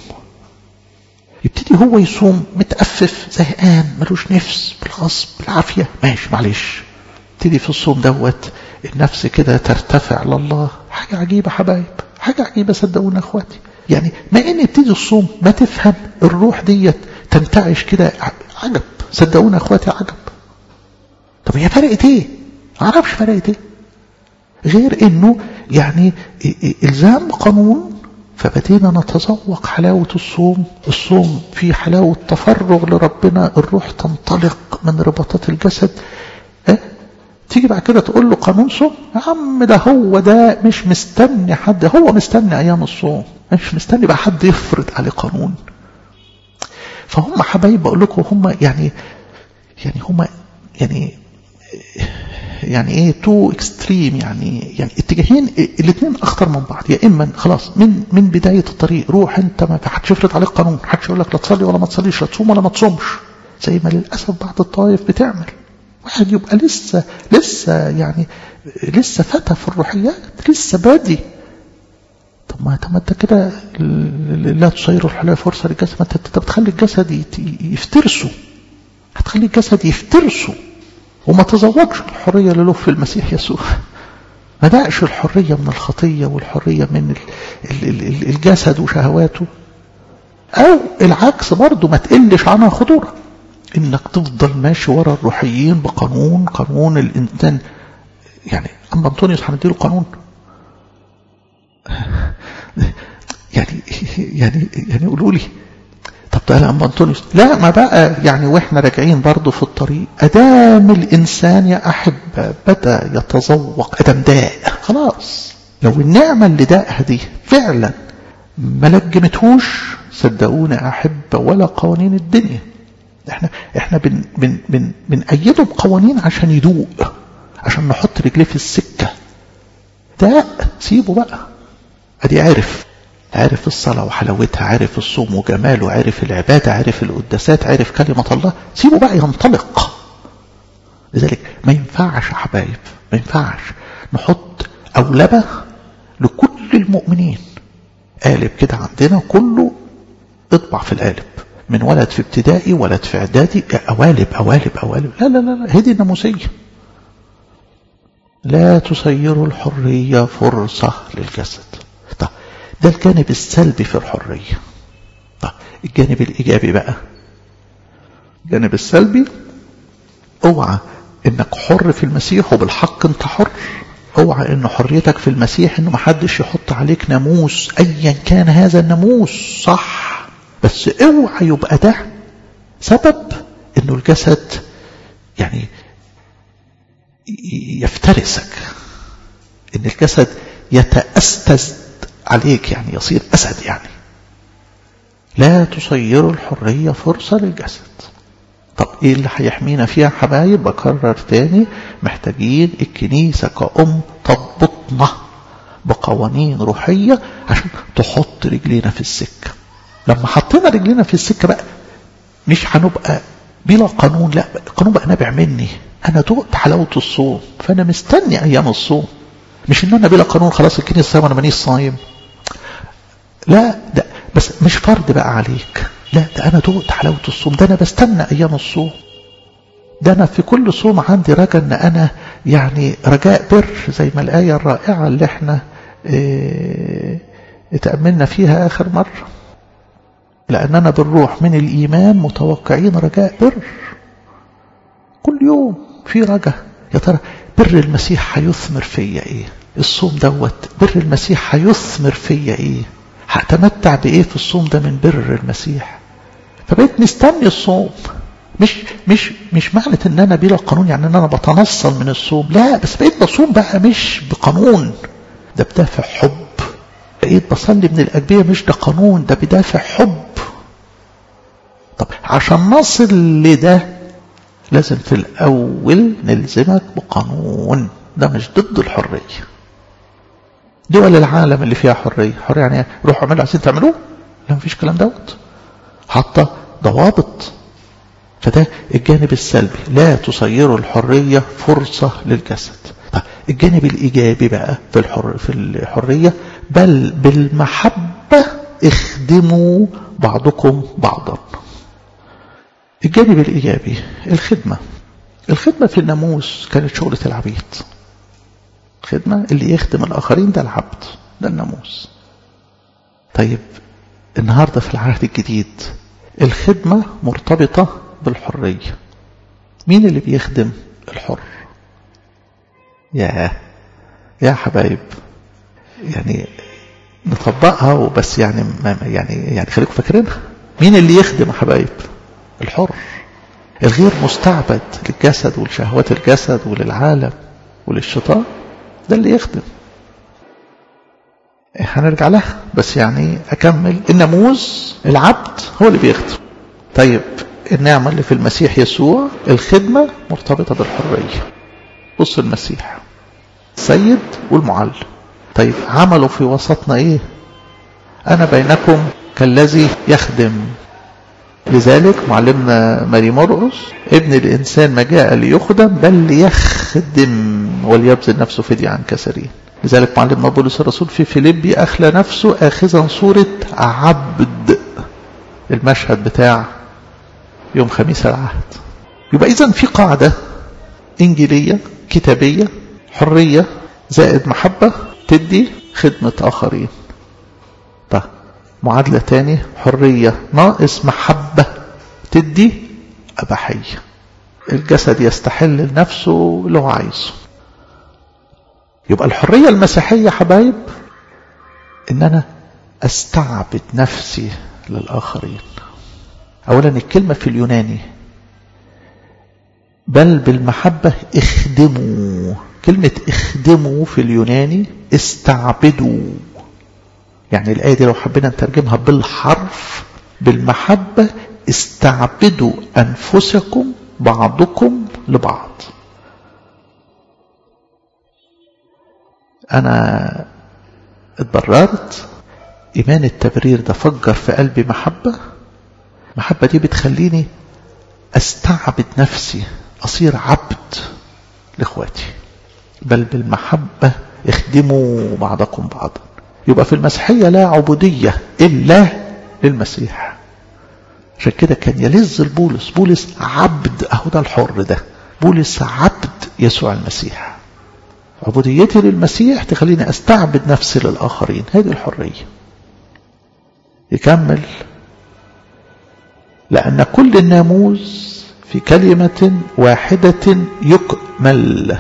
يبتدي هو يصوم متأفف زهقان ملوش نفس بالغصب بالعافية ماشي معلش يبتدي في الصوم دوت النفس كده ترتفع لله حاجة عجيبة حبايب حاجة عجيبة صدقونا اخواتي يعني ما ان يبتدي الصوم ما تفهم الروح ديت تنتعش كده عجب صدقونا اخواتي عجب طب هي فرقت ايه معرفش فرقت ايه غير انه يعني الزام قانون فبدينا نتذوق حلاوة الصوم الصوم في حلاوة تفرغ لربنا الروح تنطلق من رباطات الجسد اه؟ تيجي بعد كده تقول له قانون صوم يا عم ده هو ده مش مستني حد هو مستني أيام الصوم مش مستني بقى حد يفرض عليه قانون فهم حبايب بقول لكم هم يعني يعني هم يعني يعني ايه تو اكستريم يعني يعني اتجاهين الاثنين اخطر من بعض يا اما خلاص من من بدايه الطريق روح انت ما حدش يفرض عليك قانون حدش يقول لك لا تصلي ولا ما تصليش لا تصوم ولا ما تصومش زي ما للاسف بعض الطوائف بتعمل واحد يبقى لسه لسه يعني لسه فتى في الروحيات لسه بادي طب ما طب ما انت كده لا تصير الحلال فرصه للجسد ما انت بتخلي الجسد يفترسه هتخلي الجسد يفترسه وما تزوجش الحرية اللي له في المسيح يسوع ما دعش الحرية من الخطية والحرية من الجسد وشهواته أو العكس برضه ما تقلش عنها خطورة إنك تفضل ماشي ورا الروحيين بقانون قانون الإنسان يعني أما أنطونيوس هنديله قانون يعني يعني يعني قولوا لي طب ده أما أنطونيوس لا ما بقى يعني وإحنا راجعين برضه في الطريق أدام الإنسان يا أحبة بدأ يتذوق أدام داء خلاص لو النعمة اللي داءها دي فعلا ما لجمتهوش صدقونا أحبة ولا قوانين الدنيا احنا احنا بن بن بن بنأيده بقوانين عشان يدوق عشان نحط رجليه في السكة ده سيبه بقى ادي عارف عرف الصلاة وحلاوتها عرف الصوم وجماله عرف العبادة عرف القداسات عرف كلمة الله سيبه بقى ينطلق لذلك ما ينفعش يا حبايب ما ينفعش نحط أولبة لكل المؤمنين قالب كده عندنا كله اطبع في القالب من ولد في ابتدائي ولد في اعدادي قوالب قوالب قوالب لا لا لا, لا. هذه الناموسية لا تسيروا الحرية فرصة للجسد طب ده الجانب السلبي في الحرية طب الجانب الإيجابي بقى الجانب السلبي اوعى انك حر في المسيح وبالحق انت حر اوعى ان حريتك في المسيح انه محدش يحط عليك ناموس ايا كان هذا الناموس صح بس اوعى يبقى ده سبب انه الجسد يعني يفترسك ان الجسد يتأستز عليك يعني يصير أسد يعني لا تصيروا الحرية فرصة للجسد طب ايه اللي هيحمينا فيها حبايب بكرر تاني محتاجين الكنيسة كأم تضبطنا بقوانين روحية عشان تحط رجلينا في السكة لما حطينا رجلينا في السكة بقى مش هنبقى بلا قانون لا القانون بقى نابع مني انا دقت حلاوة الصوم فانا مستني ايام الصوم مش ان انا بلا قانون خلاص الكنيسة صايم وانا مانيش صايم لا ده بس مش فرض بقى عليك لا ده انا دقت حلاوة الصوم ده انا بستنى ايام الصوم ده انا في كل صوم عندي رجاء ان انا يعني رجاء بر زي ما الايه الرائعه اللي احنا اه اتاملنا فيها اخر مره لاننا بالروح من الايمان متوقعين رجاء بر كل يوم في رجاء يا ترى بر المسيح هيثمر فيا ايه الصوم دوت بر المسيح هيثمر فيا ايه هتمتع بايه في الصوم ده من بر المسيح فبقيت مستني الصوم مش مش مش معنى ان انا بلا قانون يعني ان انا بتنصل من الصوم لا بس بقيت بصوم بقى مش بقانون ده بدافع حب بقيت بصلي من الاجبيه مش ده قانون ده بدافع حب طب عشان نصل لده لازم في الاول نلزمك بقانون ده مش ضد الحريه دول العالم اللي فيها حريه حريه يعني روحوا اعملوا عايزين تعملوه لا مفيش كلام دوت حاطه ضوابط فده الجانب السلبي لا تصيروا الحرية فرصة للجسد طيب الجانب الإيجابي بقى في, الحر في الحرية بل بالمحبة اخدموا بعضكم بعضا الجانب الإيجابي الخدمة الخدمة في الناموس كانت شغلة العبيد الخدمة اللي يخدم الآخرين ده العبد ده الناموس طيب النهاردة في العهد الجديد الخدمة مرتبطة بالحرية مين اللي بيخدم الحر يا يا حبايب يعني نطبقها وبس يعني ما يعني يعني خليكم فاكرينها مين اللي يخدم يا حبايب الحر الغير مستعبد للجسد ولشهوات الجسد وللعالم وللشيطان ده اللي يخدم هنرجع لها بس يعني أكمل الناموس العبد هو اللي بيخدم طيب النعمة اللي في المسيح يسوع الخدمة مرتبطة بالحرية بص المسيح السيد والمعلم طيب عملوا في وسطنا ايه انا بينكم كالذي يخدم لذلك معلمنا ماري مرقس ابن الانسان ما جاء ليخدم بل ليخدم وليبذل نفسه فدية عن كثيرين لذلك معلمنا بولس الرسول في فيليبي اخلى نفسه اخذا صورة عبد المشهد بتاع يوم خميس العهد يبقى إذا في قاعدة إنجيلية كتابية حرية زائد محبة تدي خدمة آخرين طيب معادلة تاني حرية ناقص محبة تدي أباحية الجسد يستحل لنفسه لو عايزه يبقى الحرية المسيحية حبايب إن أنا أستعبد نفسي للآخرين أولا الكلمة في اليوناني بل بالمحبة اخدموا كلمة اخدموا في اليوناني استعبدوا يعني الآية دي لو حبينا نترجمها بالحرف بالمحبة استعبدوا أنفسكم بعضكم لبعض أنا اتبررت إيمان التبرير ده فجر في قلبي محبة المحبة دي بتخليني استعبد نفسي اصير عبد لاخواتي بل بالمحبة اخدموا بعضكم بعضا يبقى في المسيحية لا عبودية الا للمسيح عشان كده كان يلز البولس بولس عبد اهو ده الحر ده بولس عبد يسوع المسيح عبوديتي للمسيح تخليني استعبد نفسي للآخرين هذه الحرية يكمل لأن كل الناموس في كلمة واحدة يكمل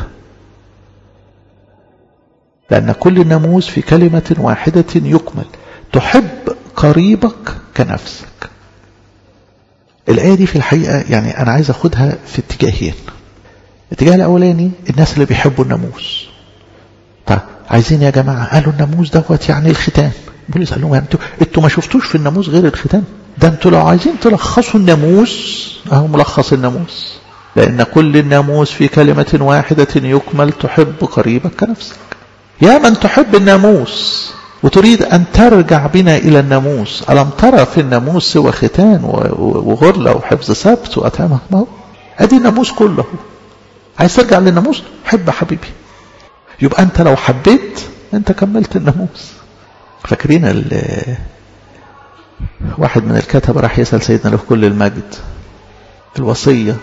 لأن كل الناموس في كلمة واحدة يكمل تحب قريبك كنفسك الآية دي في الحقيقة يعني أنا عايز أخدها في اتجاهين الاتجاه الأولاني الناس اللي بيحبوا الناموس طيب عايزين يا جماعة قالوا الناموس دوت يعني الختان بولس قال لهم انتوا انتوا ما شفتوش في الناموس غير الختان ده انتوا لو عايزين تلخصوا الناموس اهو ملخص الناموس لأن كل الناموس في كلمة واحدة يكمل تحب قريبك كنفسك يا من تحب الناموس وتريد أن ترجع بنا إلى الناموس ألم ترى في الناموس سوى ختان وغرلة وحفظ سبت وأتامة ما هو أدي الناموس كله عايز ترجع للناموس حب حبيبي يبقى أنت لو حبيت أنت كملت الناموس فاكرين واحد من الكتبة راح يسأل سيدنا له كل المجد الوصية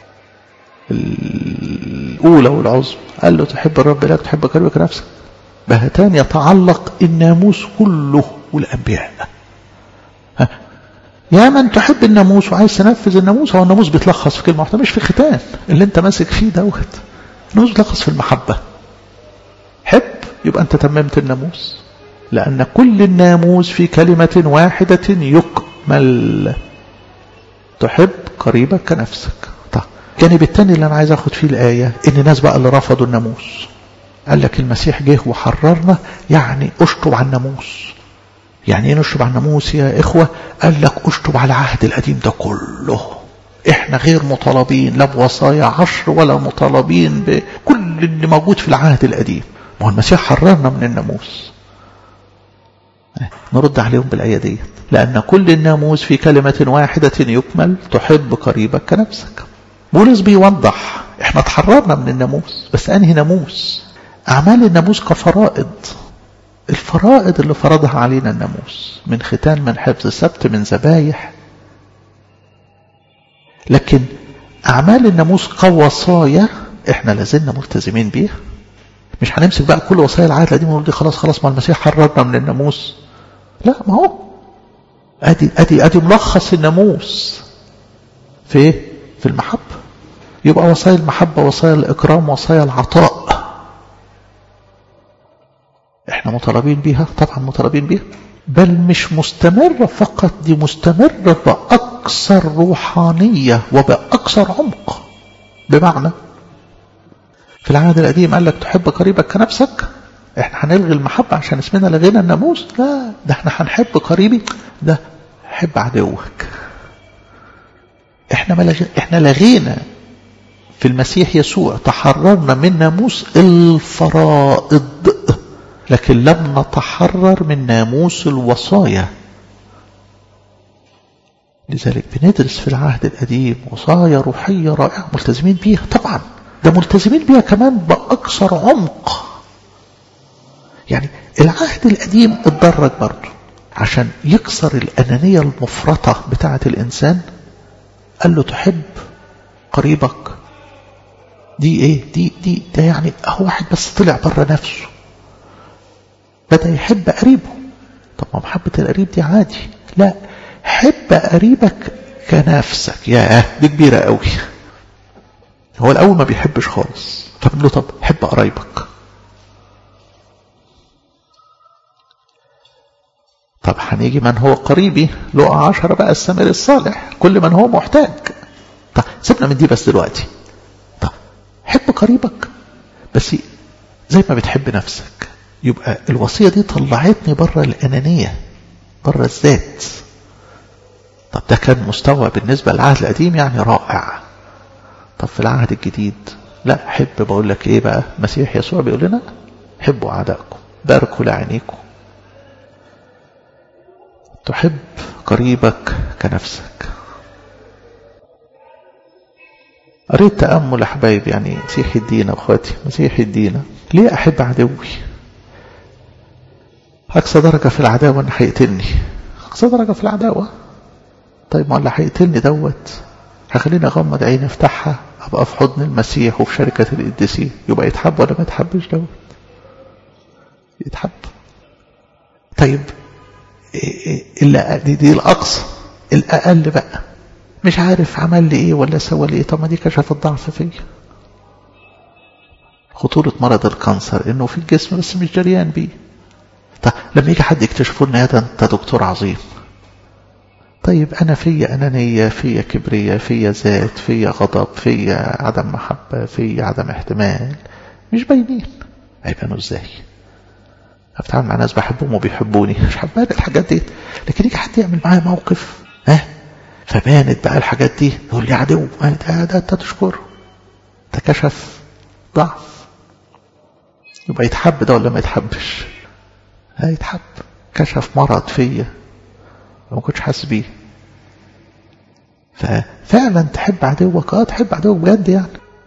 الأولى والعظمى قال له تحب الرب لك تحب قريبك نفسك بهتان يتعلق الناموس كله والأنبياء يا من تحب الناموس وعايز تنفذ الناموس هو الناموس بيتلخص في كلمة واحدة مش في ختان اللي انت ماسك فيه دوت الناموس بيتلخص في المحبة حب يبقى انت تممت الناموس لأن كل الناموس في كلمة واحدة يكمل تحب قريبك كنفسك طيب الجانب الثاني اللي أنا عايز أخد فيه الآية إن الناس بقى اللي رفضوا الناموس قال لك المسيح جه وحررنا يعني اشطب على الناموس يعني ايه نشطب على الناموس يا إخوة قال لك اشطب على العهد القديم ده كله احنا غير مطالبين لا بوصايا عشر ولا مطالبين بكل اللي موجود في العهد القديم ما هو المسيح حررنا من الناموس نرد عليهم بالآية دي لأن كل الناموس في كلمة واحدة يكمل تحب قريبك كنفسك بولس بيوضح احنا تحررنا من الناموس بس أنهي ناموس أعمال الناموس كفرائض الفرائض اللي فرضها علينا الناموس من ختان من حفظ سبت من ذبايح لكن أعمال الناموس كوصايا احنا لازلنا ملتزمين بيها مش هنمسك بقى كل وصايا العهد القديم ونقول دي خلاص خلاص ما المسيح حررنا من الناموس لا ما هو ادي ادي ادي ملخص الناموس في ايه في المحبه يبقى وصايا المحبه وصايا الاكرام وصايا العطاء احنا مطالبين بيها طبعا مطالبين بيها بل مش مستمرة فقط دي مستمرة بأكثر روحانية وبأكثر عمق بمعنى في العهد القديم قال لك تحب قريبك كنفسك احنا هنلغي المحبة عشان اسمنا لغينا الناموس لا ده احنا هنحب قريبي ده حب عدوك احنا ملغي احنا لغينا في المسيح يسوع تحررنا من ناموس الفرائض لكن لم نتحرر من ناموس الوصايا لذلك بندرس في العهد القديم وصايا روحية رائعة ملتزمين بيها طبعا ده ملتزمين بيها كمان بأكثر عمق يعني العهد القديم اتدرج برضه عشان يكسر الأنانية المفرطة بتاعة الإنسان قال له تحب قريبك دي ايه دي دي ده يعني هو واحد بس طلع بره نفسه بدأ يحب قريبه طب ما محبة القريب دي عادي لا حب قريبك كنفسك ياه دي كبيرة قوي هو الأول ما بيحبش خالص فبنقول له طب حب قرايبك طب هنيجي من هو قريبي لقى عشرة بقى السمير الصالح كل من هو محتاج طب سيبنا من دي بس دلوقتي طب حب قريبك بس زي ما بتحب نفسك يبقى الوصية دي طلعتني بره الأنانية بره الذات طب ده كان مستوى بالنسبة للعهد القديم يعني رائع طب في العهد الجديد لا حب بقول لك ايه بقى مسيح يسوع بيقول لنا حبوا أعدائكم باركوا لعينيكم تحب قريبك كنفسك قريت تأمل أحبايب يعني مسيح الدين أخواتي مسيح الدين ليه أحب عدوي أقصى درجة في العداوة أن هيقتلني أقصى درجة في العداوة طيب ما اللي هيقتلني دوت هخليني أغمض عيني أفتحها ابقى في حضن المسيح وفي شركة القديسين يبقى يتحب ولا ما يتحبش دوت يتحب طيب اللي دي, دي الأقصى الأقل بقى مش عارف عمل لي ايه ولا سوى لي ايه طب ما دي كشف الضعف فيا خطورة مرض الكانسر انه في الجسم بس مش جريان بيه طيب لما يجي حد يكتشفوا ان ده انت دكتور عظيم طيب انا فيا انانية فيا كبرية فيا ذات فيا غضب فيا عدم محبة فيا عدم احتمال مش باينين هيبانوا ازاي بتعامل مع ناس بحبهم وبيحبوني مش حبان الحاجات دي لكن يجي حد يعمل معايا موقف ها فبانت بقى الحاجات دي يقول لي عدو ده ده انت تشكره ده كشف ضعف يبقى يتحب ده ولا ما يتحبش هيتحب كشف مرض فيا ما كنتش حاسس بيه ففعلا تحب عدوك اه تحب عدوك بجد يعني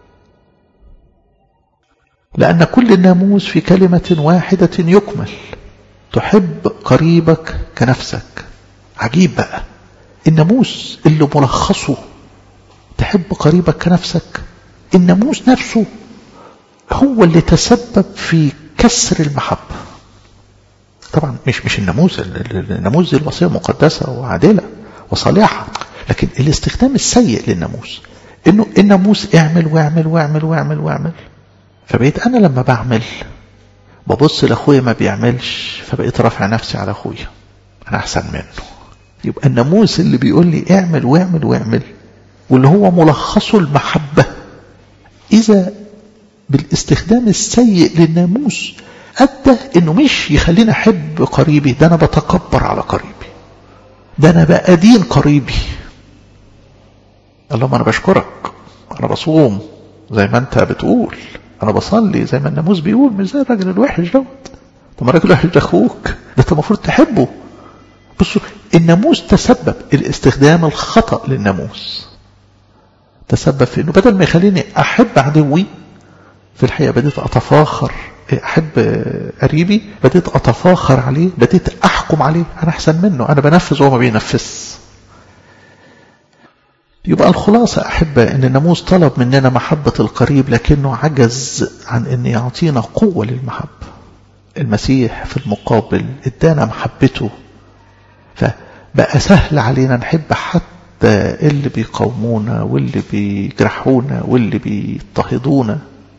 لأن كل الناموس في كلمة واحدة يكمل تحب قريبك كنفسك عجيب بقى الناموس اللي ملخصه تحب قريبك كنفسك الناموس نفسه هو اللي تسبب في كسر المحبة طبعا مش مش الناموس الناموس دي الوصية مقدسة وعادلة وصالحة لكن الاستخدام السيء للناموس انه الناموس اعمل واعمل واعمل واعمل واعمل فبقيت انا لما بعمل ببص لاخويا ما بيعملش فبقيت رافع نفسي على اخويا انا احسن منه يبقى الناموس اللي بيقول لي اعمل واعمل واعمل واللي هو ملخصه المحبة اذا بالاستخدام السيء للناموس ادى انه مش يخليني احب قريبي ده انا بتكبر على قريبي ده انا بأدين قريبي اللهم انا بشكرك انا بصوم زي ما انت بتقول انا بصلي زي ما الناموس بيقول مش زي الراجل الوحش دوت طب ما الراجل الوحش ده اخوك ده انت المفروض تحبه بصوا الناموس تسبب الاستخدام الخطأ للناموس تسبب في انه بدل ما يخليني احب عدوي في الحقيقة بديت اتفاخر احب قريبي بديت اتفاخر عليه بديت احكم عليه انا احسن منه انا بنفذ وهو ما بينفذ يبقى الخلاصة أحبة أن الناموس طلب مننا محبة القريب لكنه عجز عن أن يعطينا قوة للمحبة المسيح في المقابل ادانا محبته فبقى سهل علينا نحب حتى اللي بيقاومونا واللي بيجرحونا واللي بيضطهدونا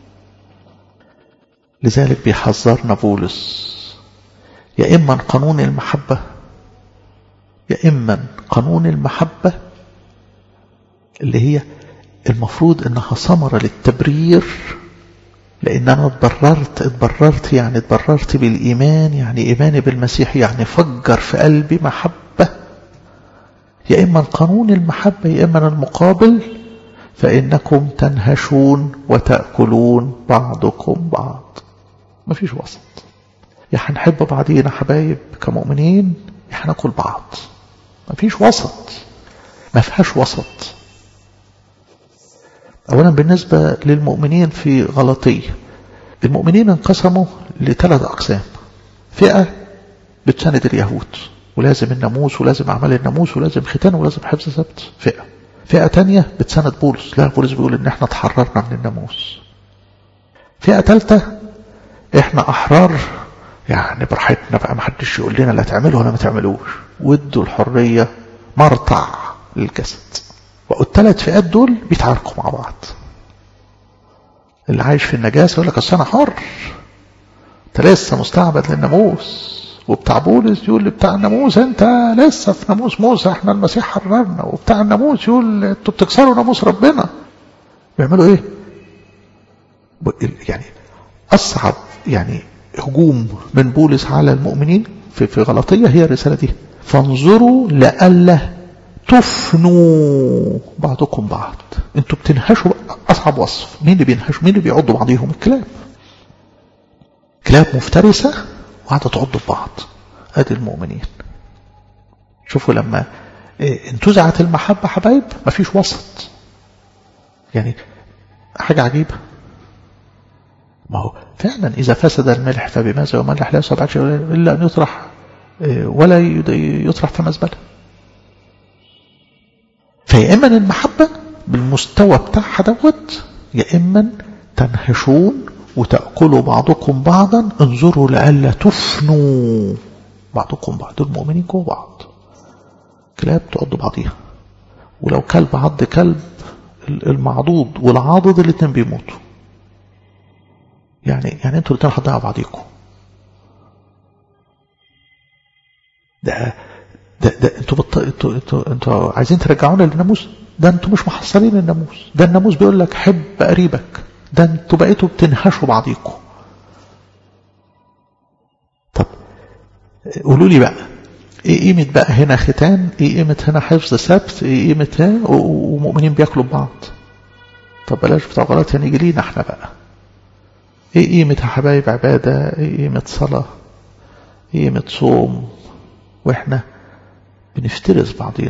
لذلك بيحذرنا بولس يا إما قانون المحبة يا إما قانون المحبة اللي هي المفروض انها ثمرة للتبرير لان انا اتبررت اتبررت يعني اتبررت بالايمان يعني ايماني بالمسيح يعني فجر في قلبي محبة يا اما قانون المحبة يا اما المقابل فانكم تنهشون وتأكلون بعضكم بعض مفيش وسط يا هنحب بعضينا حبايب كمؤمنين يا هناكل بعض مفيش وسط ما فيهاش وسط أولا بالنسبة للمؤمنين في غلطية المؤمنين انقسموا لثلاث أقسام فئة بتساند اليهود ولازم الناموس ولازم أعمال الناموس ولازم ختان ولازم حفظ سبت فئة فئة تانية بتساند بولس لا بولس بيقول ان احنا تحررنا من الناموس فئة ثالثة احنا احرار يعني براحتنا بقى محدش يقول لنا لا تعملوا ولا ما تعملوش وادوا الحرية مرتع للجسد والثلاث فئات دول بيتعاركوا مع بعض اللي عايش في النجاسة يقول لك اصل انا حر انت لسه مستعبد للناموس وبتاع بولس يقول لبتاع الناموس انت لسه في ناموس موسى احنا المسيح حررنا وبتاع الناموس يقول انتوا بتكسروا ناموس ربنا بيعملوا ايه يعني اصعب يعني هجوم من بولس على المؤمنين في في غلطية هي الرسالة دي فانظروا لألا تفنوا بعضكم بعض انتوا بتنهشوا اصعب وصف مين اللي بينهشوا مين اللي بيعضوا بعضيهم الكلاب كلاب مفترسة وقاعدة تعض ببعض ادي المؤمنين شوفوا لما انتزعت المحبة حبايب مفيش وسط يعني حاجة عجيبة ما هو فعلا إذا فسد الملح فبماذا يملح لا يصبع شيء إلا أن يطرح ولا يطرح في مزبلة فيا إما المحبة بالمستوى بتاعها دوت يا إما تنهشون وتأكلوا بعضكم بعضا انظروا لئلا تفنوا بعضكم بعض المؤمنين جوه بعض كلاب تعض بعضيها ولو كلب عض كلب المعضوض والعاضد الاثنين بيموتوا يعني يعني انتوا الاثنين هتضيعوا بعضيكم ده ده ده انتوا بط... انتوا انتوا انتوا عايزين ترجعونا للناموس ده انتوا مش محصلين الناموس ده الناموس بيقول لك حب قريبك ده انتوا بقيتوا بتنهشوا بعضيكم طب قولوا لي بقى ايه قيمة بقى هنا ختان ايه قيمة هنا حفظ سبت ايه قيمة هنا ومؤمنين بياكلوا ببعض طب بلاش بتاع غلط يعني يجي لينا احنا بقى ايه قيمة يا حبايب عبادة ايه قيمة صلاة ايه قيمة صوم واحنا بنفترس بعضينا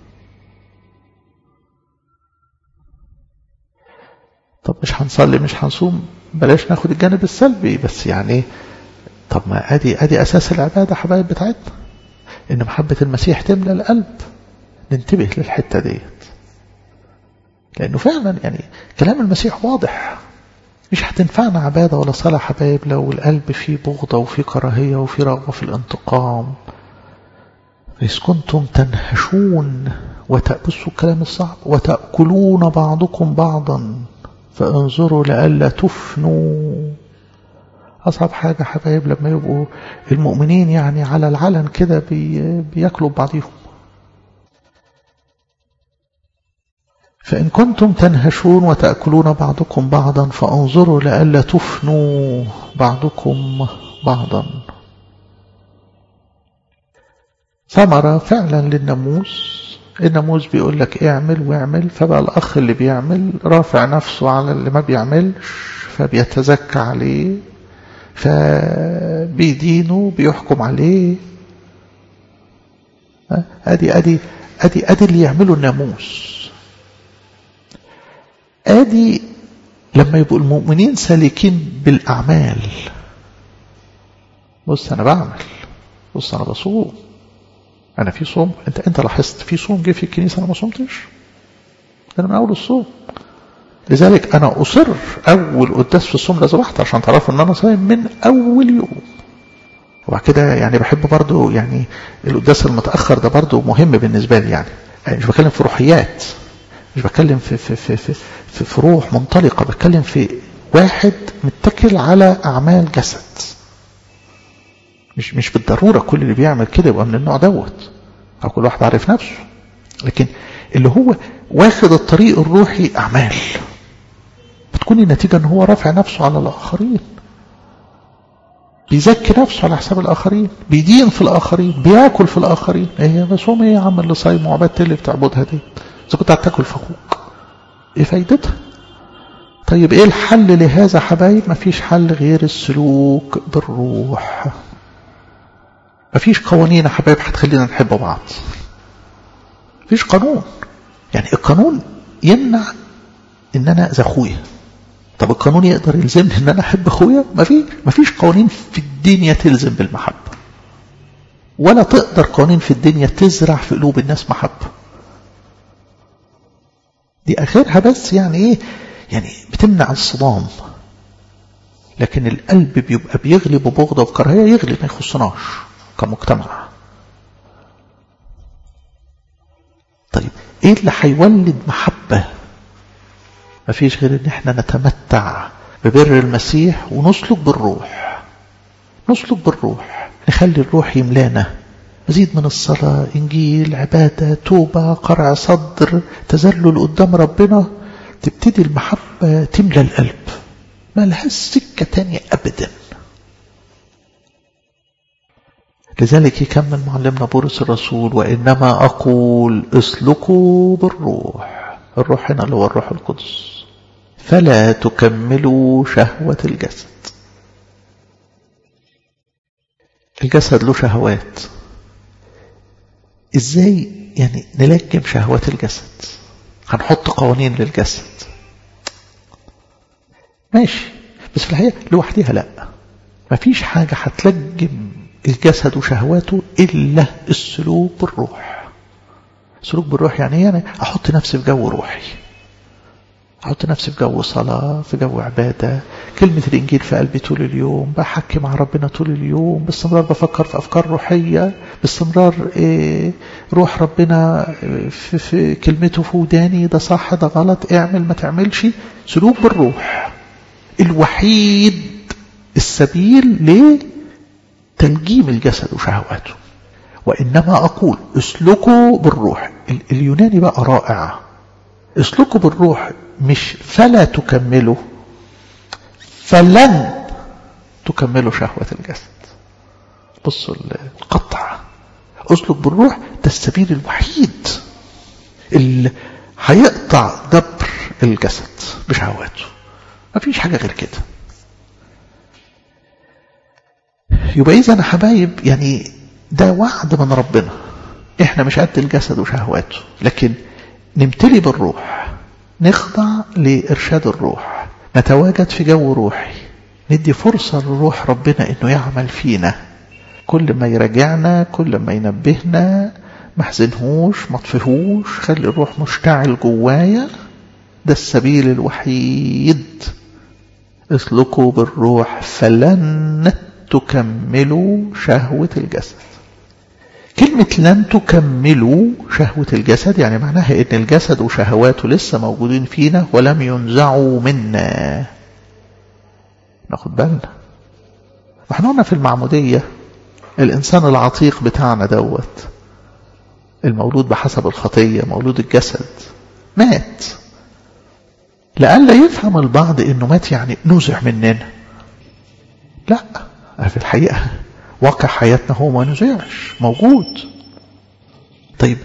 طب مش هنصلي مش هنصوم بلاش ناخد الجانب السلبي بس يعني طب ما ادي ادي اساس العباده حبايب بتاعتنا ان محبه المسيح تملى القلب ننتبه للحته ديت لانه فعلا يعني كلام المسيح واضح مش هتنفعنا عباده ولا صلاه حبايب لو القلب فيه بغضه وفيه كراهيه وفيه رغبه في الانتقام إذ كنتم تنهشون وتأبسوا الكلام الصعب وتأكلون بعضكم بعضا فانظروا لئلا تفنوا أصعب حاجة حبايب لما يبقوا المؤمنين يعني على العلن كده بي بياكلوا بعضهم فإن كنتم تنهشون وتأكلون بعضكم بعضا فانظروا لئلا تفنوا بعضكم بعضا ثمرة فعلا للناموس الناموس بيقول لك اعمل واعمل فبقى الأخ اللي بيعمل رافع نفسه على اللي ما بيعملش فبيتزكى عليه فبيدينه بيحكم عليه ادي ادي ادي ادي اللي يعمله الناموس ادي لما يبقوا المؤمنين سالكين بالاعمال بص انا بعمل بص انا بصوم انا في صوم انت انت لاحظت في صوم جه في الكنيسه انا ما صمتش انا من اول الصوم لذلك انا اصر اول قداس في الصوم لازم احضر عشان تعرفوا ان انا صايم من اول يوم وبعد كده يعني بحب برضو يعني القداس المتاخر ده برضو مهم بالنسبه لي يعني, يعني مش بتكلم في روحيات مش بتكلم في في في في, في, في روح منطلقه بتكلم في واحد متكل على اعمال جسد مش مش بالضروره كل اللي بيعمل كده يبقى من النوع دوت او كل واحد عارف نفسه لكن اللي هو واخد الطريق الروحي اعمال بتكون النتيجه ان هو رافع نفسه على الاخرين بيزكي نفسه على حساب الاخرين بيدين في الاخرين بياكل في الاخرين ايه بس هم ايه يا عم اللي صايم وعبادة اللي بتعبدها دي اذا كنت هتاكل في اخوك ايه فايدتها طيب ايه الحل لهذا حبايب مفيش حل غير السلوك بالروح مفيش قوانين يا حبايب هتخلينا نحب بعض مفيش قانون يعني القانون يمنع ان انا اذى اخويا طب القانون يقدر يلزمني ان انا احب اخويا مفيش مفيش قوانين في الدنيا تلزم بالمحبه ولا تقدر قوانين في الدنيا تزرع في قلوب الناس محبه دي اخرها بس يعني ايه يعني بتمنع الصدام لكن القلب بيبقى بيغلب بغضه وكراهيه يغلب ما يخصناش كمجتمع طيب ايه اللي هيولد محبة مفيش غير ان احنا نتمتع ببر المسيح ونسلك بالروح نسلك بالروح نخلي الروح يملانا مزيد من الصلاة إنجيل عبادة توبة قرع صدر تذلل قدام ربنا تبتدي المحبة تملى القلب ما لهاش سكة تانية أبدا لذلك يكمل معلمنا بولس الرسول وإنما أقول اسلكوا بالروح الروح هنا اللي هو الروح القدس فلا تكملوا شهوة الجسد الجسد له شهوات ازاي يعني نلجم شهوات الجسد هنحط قوانين للجسد ماشي بس في الحقيقة لوحدها لا مفيش حاجة هتلجم الجسد وشهواته إلا السلوك بالروح السلوك بالروح يعني يعني أحط نفسي في جو روحي أحط نفسي في جو صلاة في جو عبادة كلمة الإنجيل في قلبي طول اليوم بحكي مع ربنا طول اليوم باستمرار بفكر في أفكار روحية باستمرار إيه روح ربنا في, في كلمته في وداني ده صح ده غلط اعمل ما تعملش سلوك بالروح الوحيد السبيل لتلجيم الجسد وشهواته وإنما أقول اسلكوا بالروح اليوناني بقى رائع اسلكوا بالروح مش فلا تكملوا فلن تكملوا شهوة الجسد بصوا القطع اسلك بالروح ده السبيل الوحيد اللي هيقطع دبر الجسد بشهواته مفيش حاجة غير كده يبقى إذا أنا حبايب يعني ده وعد من ربنا احنا مش قد الجسد وشهواته لكن نمتلي بالروح نخضع لإرشاد الروح نتواجد في جو روحي ندي فرصة لروح ربنا انه يعمل فينا كل ما يراجعنا كل ما ينبهنا ما حزنهوش ما طفهوش خلي الروح مشتعل جوايا ده السبيل الوحيد اسلكوا بالروح فلن تكملوا شهوة الجسد كلمة لن تكملوا شهوة الجسد يعني معناها ان الجسد وشهواته لسه موجودين فينا ولم ينزعوا منا ناخد بالنا واحنا قلنا في المعمودية الانسان العتيق بتاعنا دوت المولود بحسب الخطية مولود الجسد مات لألا يفهم البعض انه مات يعني نزع مننا لا في الحقيقة واقع حياتنا هو ما نزعش موجود طيب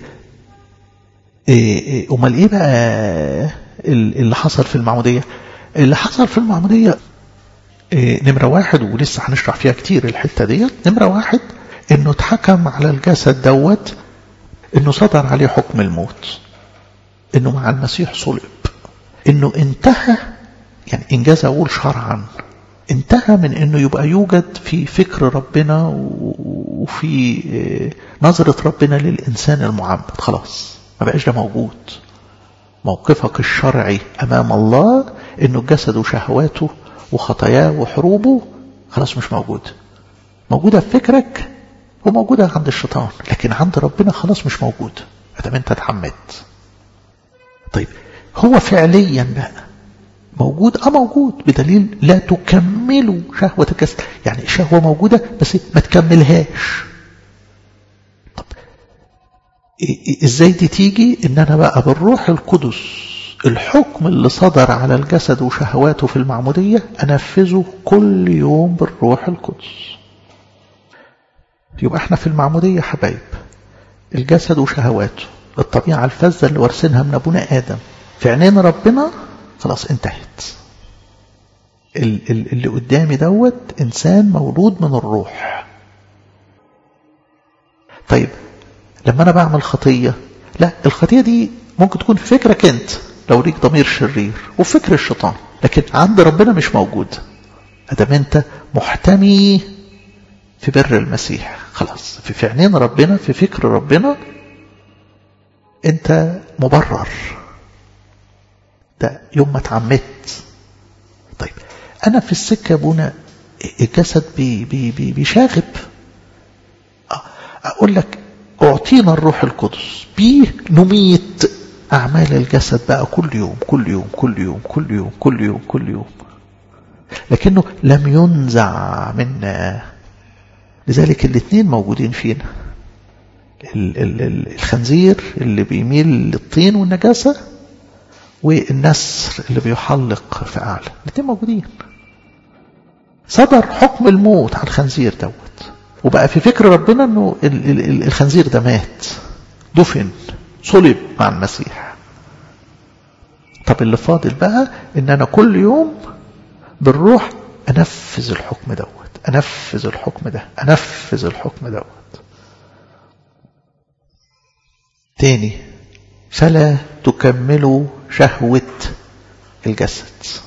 إيه إيه امال ايه بقى اللي حصل في المعمودية اللي حصل في المعمودية إيه نمرة واحد ولسه هنشرح فيها كتير الحتة ديت نمرة واحد انه اتحكم على الجسد دوت انه صدر عليه حكم الموت انه مع المسيح صلب انه انتهى يعني انجاز اقول شرعا انتهى من انه يبقى يوجد في فكر ربنا وفي نظرة ربنا للإنسان المعبد خلاص ما بقاش ده موجود موقفك الشرعي أمام الله انه الجسد وشهواته وخطاياه وحروبه خلاص مش موجود موجودة في فكرك وموجودة عند الشيطان لكن عند ربنا خلاص مش موجود ادام انت اتحمدت طيب هو فعليا بقى موجود اه موجود بدليل لا تكملوا شهوة الجسد يعني الشهوة موجودة بس ما تكملهاش طب ازاي دي تيجي ان انا بقى بالروح القدس الحكم اللي صدر على الجسد وشهواته في المعمودية انفذه كل يوم بالروح القدس يبقى احنا في المعمودية حبايب الجسد وشهواته الطبيعة الفذة اللي وارثينها من ابونا ادم في عينين ربنا خلاص انتهت اللي قدامي دوت انسان مولود من الروح طيب لما انا بعمل خطية لا الخطية دي ممكن تكون في فكرك انت لو ليك ضمير شرير وفي فكر الشيطان لكن عند ربنا مش موجود ادام انت محتمي في بر المسيح خلاص في عينين ربنا في فكر ربنا انت مبرر ده يوم ما اتعمدت طيب انا في السكه ابونا الجسد بي بي بي بيشاغب اقول لك اعطينا الروح القدس بيه نميت اعمال الجسد بقى كل يوم كل يوم كل يوم كل يوم كل يوم كل يوم لكنه لم ينزع منا لذلك الاثنين موجودين فينا الخنزير اللي بيميل للطين والنجاسه والنسر اللي بيحلق في أعلى الاثنين موجودين صدر حكم الموت على الخنزير دوت وبقى في فكر ربنا انه الخنزير ده مات دفن صلب مع المسيح طب اللي فاضل بقى ان انا كل يوم بالروح انفذ الحكم دوت انفذ الحكم ده انفذ الحكم دوت تاني فلا تكملوا شهوة الجسد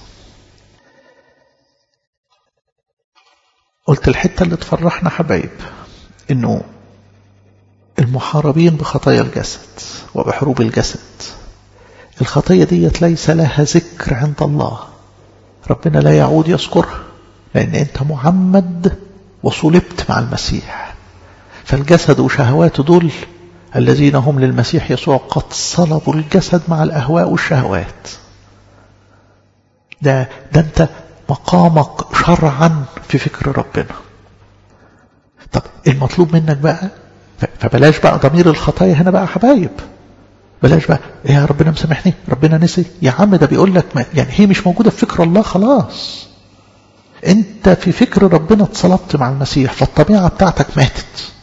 قلت الحتة اللي تفرحنا حبايب انه المحاربين بخطايا الجسد وبحروب الجسد الخطية ديت ليس لها ذكر عند الله ربنا لا يعود يذكرها لأن أنت معمد وصلبت مع المسيح فالجسد وشهواته دول الذين هم للمسيح يسوع قد صلبوا الجسد مع الأهواء والشهوات ده, ده أنت مقامك شرعا في فكر ربنا طب المطلوب منك بقى فبلاش بقى ضمير الخطايا هنا بقى حبايب بلاش بقى يا ربنا مسامحني ربنا نسي يا عم ده بيقول لك ما يعني هي مش موجودة في فكر الله خلاص انت في فكر ربنا اتصلبت مع المسيح فالطبيعة بتاعتك ماتت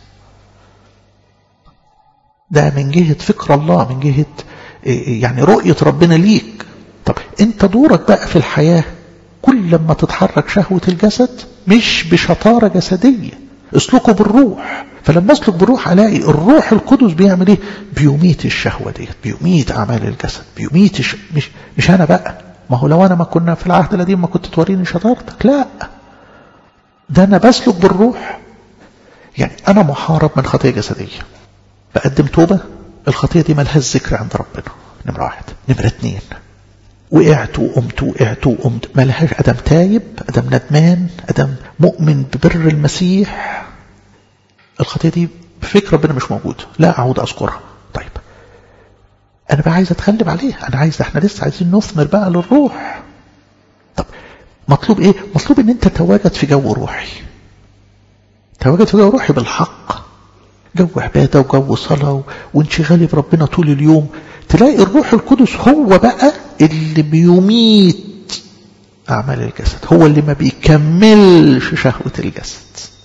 ده من جهة فكر الله من جهة يعني رؤية ربنا ليك طب انت دورك بقى في الحياة كل لما تتحرك شهوة الجسد مش بشطارة جسدية اسلكوا بالروح فلما اسلك بالروح الاقي الروح القدس بيعمل ايه بيميت الشهوة ديت بيميت اعمال الجسد بيميت الش... مش مش انا بقى ما هو لو انا ما كنا في العهد القديم ما كنت توريني شطارتك لا ده انا بسلك بالروح يعني انا محارب من خطيه جسديه بقدم توبه الخطيه دي ملهاش ذكر عند ربنا نمره واحد نمره اتنين وقعت وقمت وقعت وقمت ملهاش ادم تايب ادم ندمان ادم مؤمن ببر المسيح الخطيه دي بفكر ربنا مش موجوده لا اعود اذكرها طيب انا بقى عايز اتغلب عليها انا عايز احنا لسه عايزين نثمر بقى للروح طب مطلوب ايه مطلوب ان انت تواجد في جو روحي تواجد في جو روحي بالحق جو عبادة وجو صلاة وانشغالي بربنا طول اليوم تلاقي الروح القدس هو بقى اللي بيميت أعمال الجسد هو اللي ما بيكملش شهوة الجسد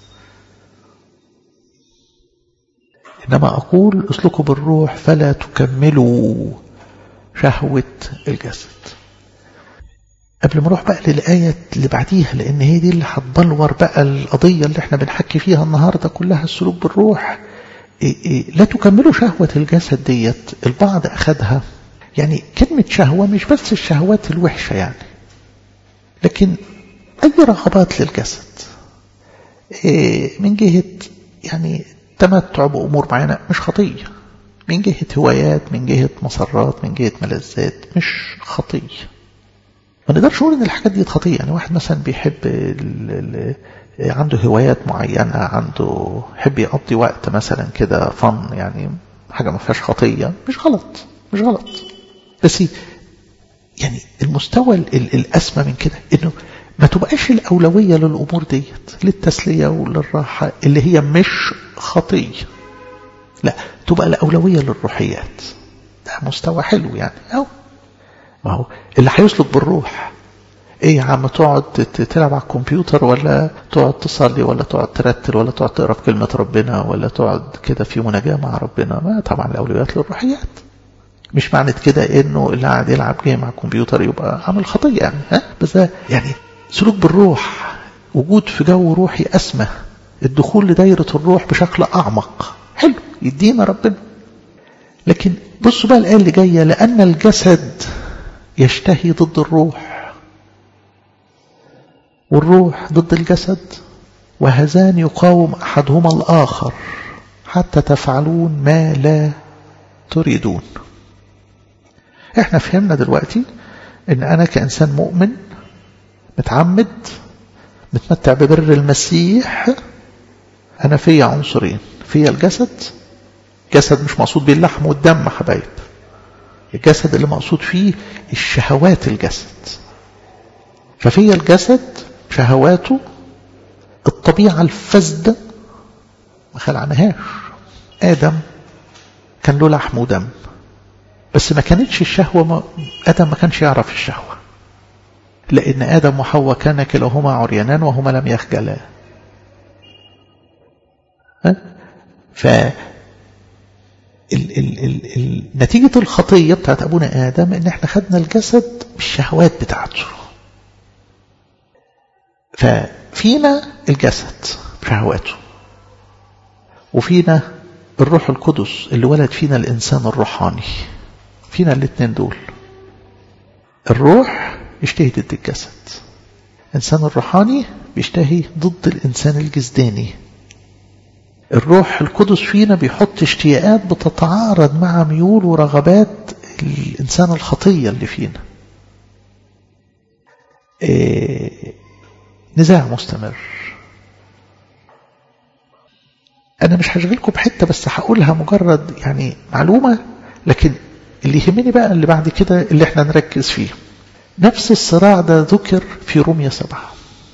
إنما أقول اسلكوا بالروح فلا تكملوا شهوة الجسد قبل ما اروح بقى للآية اللي بعديها لأن هي دي اللي هتبلور بقى القضية اللي احنا بنحكي فيها النهاردة كلها السلوك بالروح إيه إيه لا تكملوا شهوة الجسد ديت البعض أخذها يعني كلمة شهوة مش بس الشهوات الوحشة يعني لكن أي رغبات للجسد إيه من جهة يعني تمتع بأمور معينة مش خطية من جهة هوايات من جهة مسرات من جهة ملذات مش خطية ما نقدرش نقول ان الحاجات دي خطيه يعني واحد مثلا بيحب ال ال عنده هوايات معينه عنده يحب يقضي وقت مثلا كده فن يعني حاجه ما فيهاش خطيه مش غلط مش غلط بس يعني المستوى ال الاسمى من كده انه ما تبقاش الاولويه للامور ديت للتسليه وللراحه اللي هي مش خطيه لا تبقى الاولويه للروحيات ده مستوى حلو يعني او ما هو اللي هيسلك بالروح ايه يا عم تقعد تلعب على الكمبيوتر ولا تقعد تصلي ولا تقعد ترتل ولا تقعد تقرا في كلمه ربنا ولا تقعد كده في مناجاه مع ربنا ما طبعا الاولويات للروحيات مش معنى كده انه اللي قاعد يلعب جيم على الكمبيوتر يبقى عامل خطيه يعني ها بس ده يعني سلوك بالروح وجود في جو روحي اسمى الدخول لدايره الروح بشكل اعمق حلو يدينا ربنا لكن بصوا بقى الايه اللي جايه لان الجسد يشتهي ضد الروح والروح ضد الجسد وهذان يقاوم احدهما الاخر حتى تفعلون ما لا تريدون احنا فهمنا دلوقتي ان انا كانسان مؤمن متعمد متمتع ببر المسيح انا فيا عنصرين فيا الجسد جسد مش مقصود بيه اللحم والدم حبايب الجسد اللي مقصود فيه الشهوات الجسد ففي الجسد شهواته الطبيعة الفاسدة ما خلعناهاش آدم كان له لحم ودم بس ما كانتش الشهوة ما آدم ما كانش يعرف الشهوة لأن آدم وحواء كان كلاهما عريانان وهما لم يخجلا ف ال ال ال ال نتيجة الخطية بتاعت أبونا آدم إن إحنا خدنا الجسد بالشهوات بتاعته ففينا الجسد بشهواته وفينا الروح القدس اللي ولد فينا الإنسان الروحاني فينا الاثنين دول الروح يشتهي ضد الجسد الإنسان الروحاني بيشتهي ضد الإنسان الجسداني الروح القدس فينا بيحط اشتياقات بتتعارض مع ميول ورغبات الإنسان إنسان الخطية اللي فينا إيه نزاع مستمر أنا مش هشغلكم بحتة بس هقولها مجرد يعني معلومة لكن اللي يهمني بقى اللي بعد كده اللي احنا نركز فيه نفس الصراع ده ذكر في رومية سبعة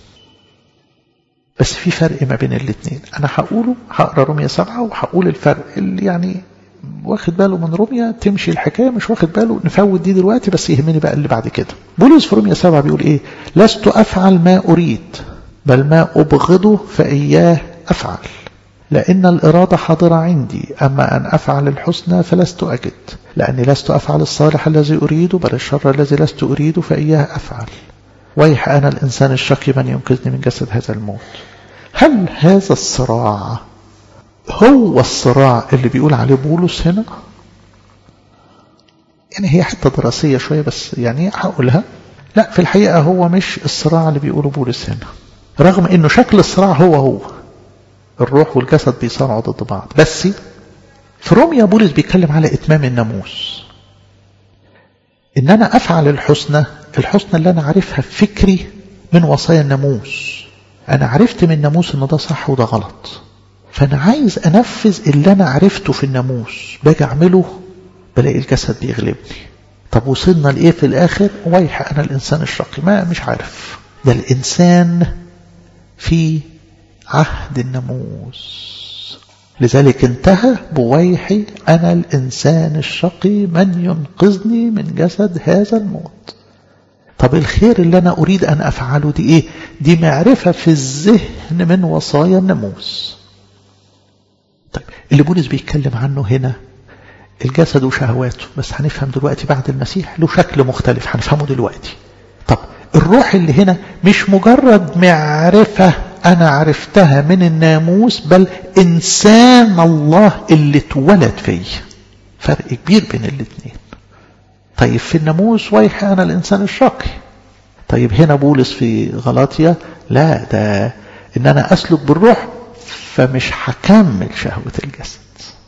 بس في فرق ما بين الاثنين أنا هقوله هقرا رومية سبعة وهقول الفرق اللي يعني واخد باله من رومية تمشي الحكاية مش واخد باله نفوت دي دلوقتي بس يهمني بقى اللي بعد كده بولس في رومية سبعة بيقول ايه لست أفعل ما أريد بل ما أبغضه فإياه أفعل لأن الإرادة حاضرة عندي أما أن أفعل الحسنى فلست أجد لأني لست أفعل الصالح الذي أريده بل الشر الذي لست أريده فإياه أفعل ويح أنا الإنسان الشقي من ينقذني من جسد هذا الموت هل هذا الصراع هو الصراع اللي بيقول عليه بولس هنا يعني هي حتة دراسية شوية بس يعني هقولها لا في الحقيقة هو مش الصراع اللي بيقوله بولس هنا رغم انه شكل الصراع هو هو الروح والجسد بيصارعوا ضد بعض بس في روميا بولس بيتكلم على اتمام الناموس ان انا افعل الحسنى الحسنى اللي انا عارفها في فكري من وصايا الناموس انا عرفت من الناموس ان ده صح وده غلط فانا عايز انفذ اللي انا عرفته في الناموس باجي اعمله بلاقي الجسد بيغلبني طب وصلنا لايه في الاخر ويح انا الانسان الشقي ما مش عارف ده الانسان في عهد الناموس لذلك انتهى بويحي أنا الإنسان الشقي من ينقذني من جسد هذا الموت طب الخير اللي أنا أريد أن أفعله دي إيه دي معرفة في الذهن من وصايا الناموس طيب اللي بولس بيتكلم عنه هنا الجسد وشهواته بس هنفهم دلوقتي بعد المسيح له شكل مختلف هنفهمه دلوقتي طب الروح اللي هنا مش مجرد معرفة أنا عرفتها من الناموس بل إنسان الله اللي اتولد فيه فرق كبير بين الاثنين طيب في الناموس ويح أنا الإنسان الشقي طيب هنا بولس في غلاطيا لا ده إن أنا أسلك بالروح فمش هكمل شهوة الجسد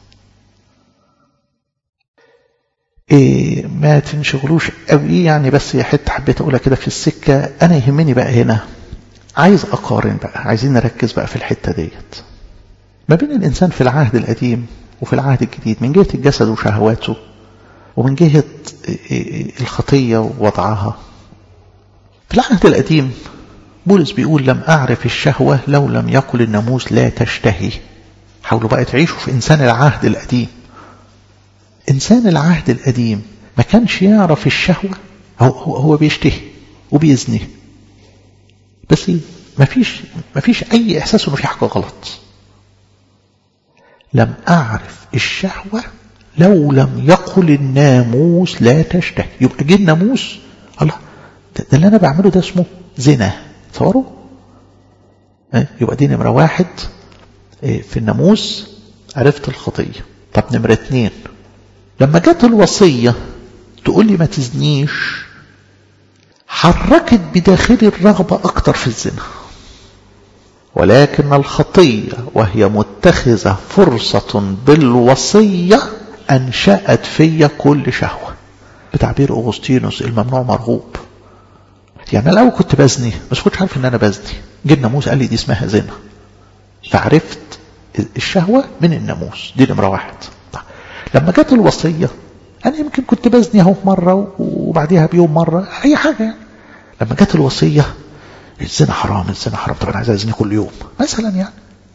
إيه ما تنشغلوش قوي يعني بس يا حته حبيت اقولها كده في السكه انا يهمني بقى هنا عايز اقارن بقى عايزين نركز بقى في الحته ديت ما بين الانسان في العهد القديم وفي العهد الجديد من جهه الجسد وشهواته ومن جهه الخطيه ووضعها في العهد القديم بولس بيقول لم اعرف الشهوه لو لم يقل الناموس لا تشتهي حاولوا بقى تعيشوا في انسان العهد القديم إنسان العهد القديم ما كانش يعرف الشهوة هو, هو, هو بيشتهي وبيزني بس ما فيش ما فيش أي إحساس إنه في حاجة غلط لم أعرف الشهوة لو لم يقل الناموس لا تشتهي يبقى جه الناموس الله ده, ده اللي أنا بعمله ده اسمه زنا تصوروا يبقى دي نمرة واحد في الناموس عرفت الخطية طب نمرة اتنين لما جت الوصية تقول لي ما تزنيش حركت بداخلي الرغبة أكتر في الزنا ولكن الخطية وهي متخذة فرصة بالوصية أنشأت في كل شهوة بتعبير أغسطينوس الممنوع مرغوب يعني الأول كنت بزني بس كنتش عارف إن أنا بزني جه الناموس قال لي دي اسمها زنا فعرفت الشهوة من الناموس دي نمرة واحد لما جت الوصية أنا يمكن كنت بزني اهو مرة وبعديها بيوم مرة أي حاجة يعني لما جت الوصية الزنا حرام الزنا حرام طب أنا عايز أزني كل يوم مثلا يعني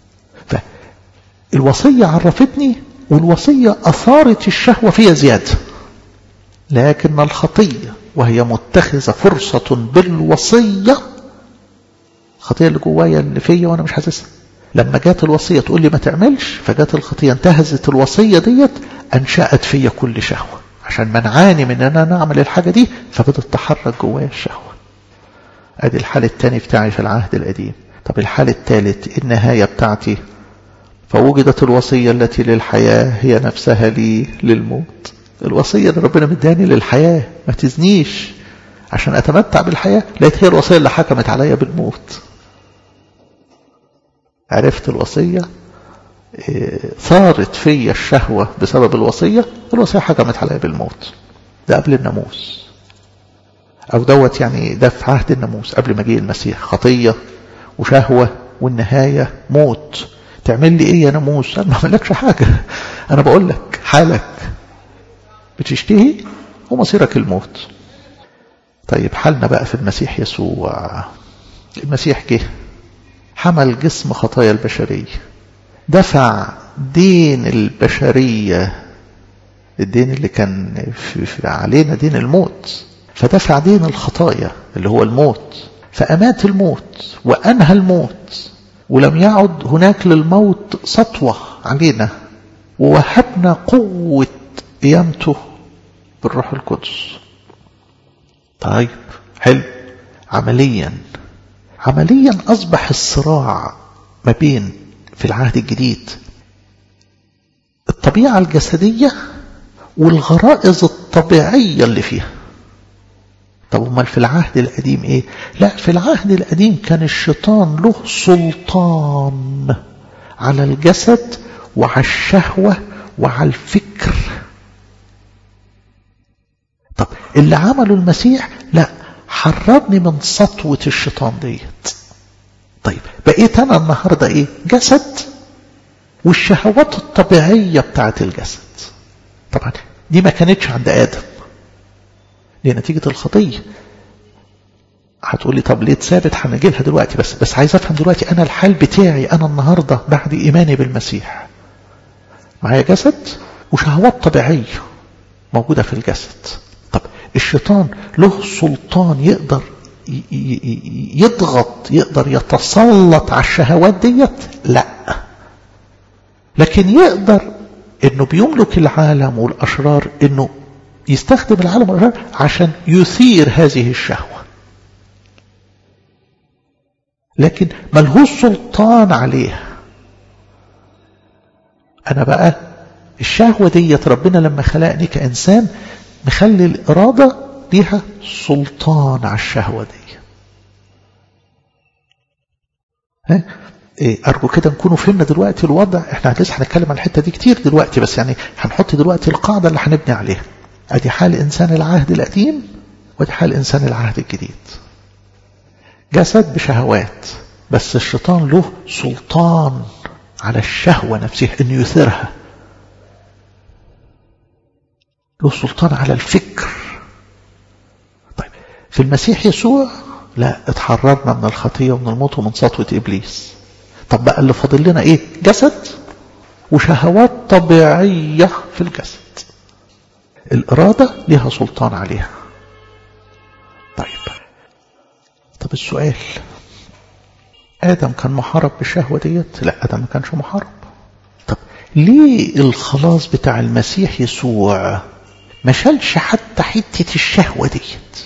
فالوصية عرفتني والوصية أثارت الشهوة فيها زيادة لكن الخطية وهي متخذة فرصة بالوصية الخطية اللي جوايا اللي فيا وأنا مش حاسسها لما جات الوصية تقول لي ما تعملش فجات الخطية انتهزت الوصية ديت أنشأت فيا كل شهوة عشان منعاني من أن أنا أعمل الحاجة دي فبدت تحرك جوايا الشهوة أدي الحال الثاني بتاعي في العهد القديم طب الحال الثالث النهاية بتاعتي فوجدت الوصية التي للحياة هي نفسها لي للموت الوصية اللي ربنا مداني للحياة ما تزنيش عشان أتمتع بالحياة لقيت هي الوصية اللي حكمت عليا بالموت عرفت الوصية صارت في الشهوة بسبب الوصية الوصية حكمت عليها بالموت ده قبل الناموس أو دوت يعني ده في عهد الناموس قبل مجيء المسيح خطية وشهوة والنهاية موت تعمل لي ايه يا ناموس انا ما عملكش حاجة انا بقول لك حالك بتشتهي ومصيرك الموت طيب حالنا بقى في المسيح يسوع المسيح جه حمل جسم خطايا البشرية دفع دين البشرية الدين اللي كان في في علينا دين الموت فدفع دين الخطايا اللي هو الموت فأمات الموت وأنهى الموت ولم يعد هناك للموت سطوة علينا ووهبنا قوة قيامته بالروح القدس طيب حلو عمليا عمليا أصبح الصراع ما بين في العهد الجديد الطبيعة الجسدية والغرائز الطبيعية اللي فيها طب امال في العهد القديم ايه لا في العهد القديم كان الشيطان له سلطان على الجسد وعلى الشهوة وعلى الفكر طب اللي عمله المسيح لا حررني من سطوة الشيطان ديت طيب بقيت انا النهاردة ايه جسد والشهوات الطبيعية بتاعت الجسد طبعا دي ما كانتش عند آدم دي نتيجة الخطية هتقولي طب ليه اتثابت هنجي لها دلوقتي بس بس عايز افهم دلوقتي انا الحال بتاعي انا النهارده بعد ايماني بالمسيح معايا جسد وشهوات طبيعيه موجوده في الجسد طب الشيطان له سلطان يقدر يضغط يقدر يتسلط على الشهوات ديت لا لكن يقدر انه بيملك العالم والاشرار انه يستخدم العالم والاشرار عشان يثير هذه الشهوه لكن ملهوش سلطان عليها انا بقى الشهوه ديت ربنا لما خلقني كانسان مخلي الاراده ليها سلطان على الشهوه دي ها إيه أرجو كده نكونوا فهمنا دلوقتي الوضع احنا لسه هنتكلم عن الحتة دي كتير دلوقتي بس يعني هنحط دلوقتي القاعدة اللي هنبني عليها ادي حال انسان العهد القديم ودي حال انسان العهد الجديد جسد بشهوات بس الشيطان له سلطان على الشهوة نفسها انه يثيرها له سلطان على الفكر طيب في المسيح يسوع لا اتحررنا من الخطية ومن الموت ومن سطوة إبليس طب بقى اللي فاضل لنا ايه جسد وشهوات طبيعية في الجسد الإرادة لها سلطان عليها طيب طب السؤال آدم كان محارب بالشهوة ديت لا آدم ما كانش محارب طب ليه الخلاص بتاع المسيح يسوع ما شالش حتى حتة الشهوة ديت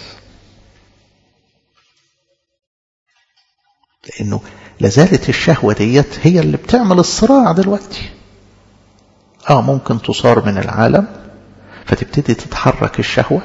لأنه لازالت الشهوة ديت هي اللي بتعمل الصراع دلوقتي اه ممكن تصار من العالم فتبتدي تتحرك الشهوة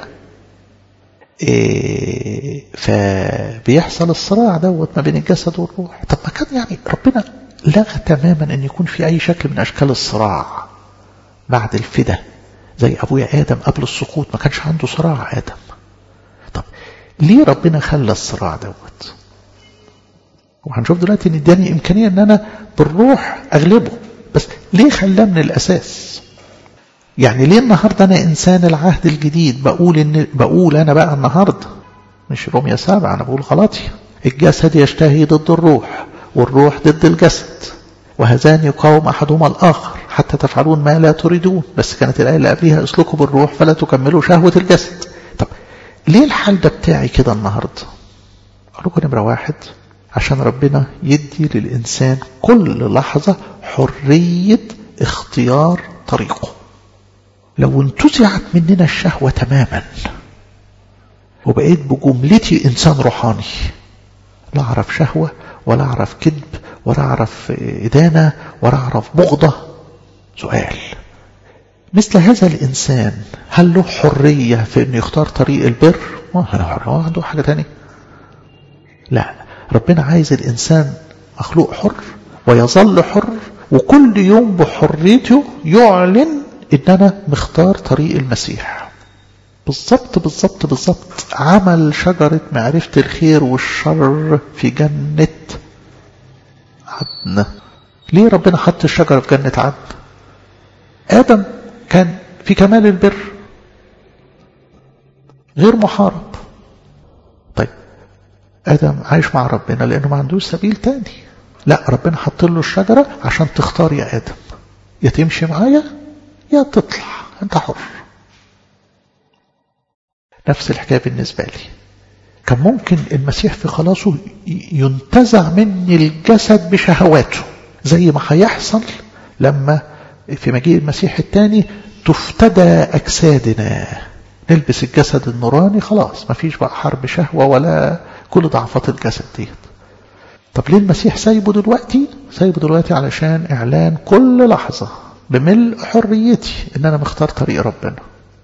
إيه فبيحصل الصراع دوت ما بين الجسد والروح طب ما كان يعني ربنا لغى تماما ان يكون في اي شكل من اشكال الصراع بعد الفدا زي ابويا ادم قبل السقوط ما كانش عنده صراع ادم طب ليه ربنا خلى الصراع دوت وهنشوف دلوقتي ان اداني امكانيه ان انا بالروح اغلبه بس ليه خلاه من الاساس يعني ليه النهارده انا انسان العهد الجديد بقول ان بقول انا بقى النهارده مش روميا سبعة انا بقول غلطي الجسد يشتهي ضد الروح والروح ضد الجسد وهذان يقاوم احدهما الاخر حتى تفعلون ما لا تريدون بس كانت الايه اللي قبلها اسلكوا بالروح فلا تكملوا شهوه الجسد طب ليه الحال ده بتاعي كده النهارده اقول لكم نمره واحد عشان ربنا يدي للإنسان كل لحظة حرية اختيار طريقه لو انتزعت مننا الشهوة تماما وبقيت بجملتي إنسان روحاني لا أعرف شهوة ولا أعرف كذب ولا أعرف إدانة ولا أعرف بغضة سؤال مثل هذا الإنسان هل له حرية في أنه يختار طريق البر؟ ما عنده حاجة تانية لا ربنا عايز الإنسان مخلوق حر ويظل حر وكل يوم بحريته يعلن إن أنا مختار طريق المسيح بالظبط بالظبط بالظبط عمل شجرة معرفة الخير والشر في جنة عدن ليه ربنا حط الشجرة في جنة عدن آدم كان في كمال البر غير محارب طيب آدم عايش مع ربنا لأنه ما عندوش سبيل تاني لا ربنا حط له الشجرة عشان تختار يا آدم يا تمشي معايا يا تطلع انت حر نفس الحكاية بالنسبة لي كان ممكن المسيح في خلاصه ينتزع مني الجسد بشهواته زي ما هيحصل لما في مجيء المسيح الثاني تفتدى أجسادنا نلبس الجسد النوراني خلاص ما فيش بقى حرب شهوة ولا كل ضعفات الجسد دي طب ليه المسيح سايبه دلوقتي سايبه دلوقتي علشان إعلان كل لحظة بملء حريتي إن أنا مختار طريق ربنا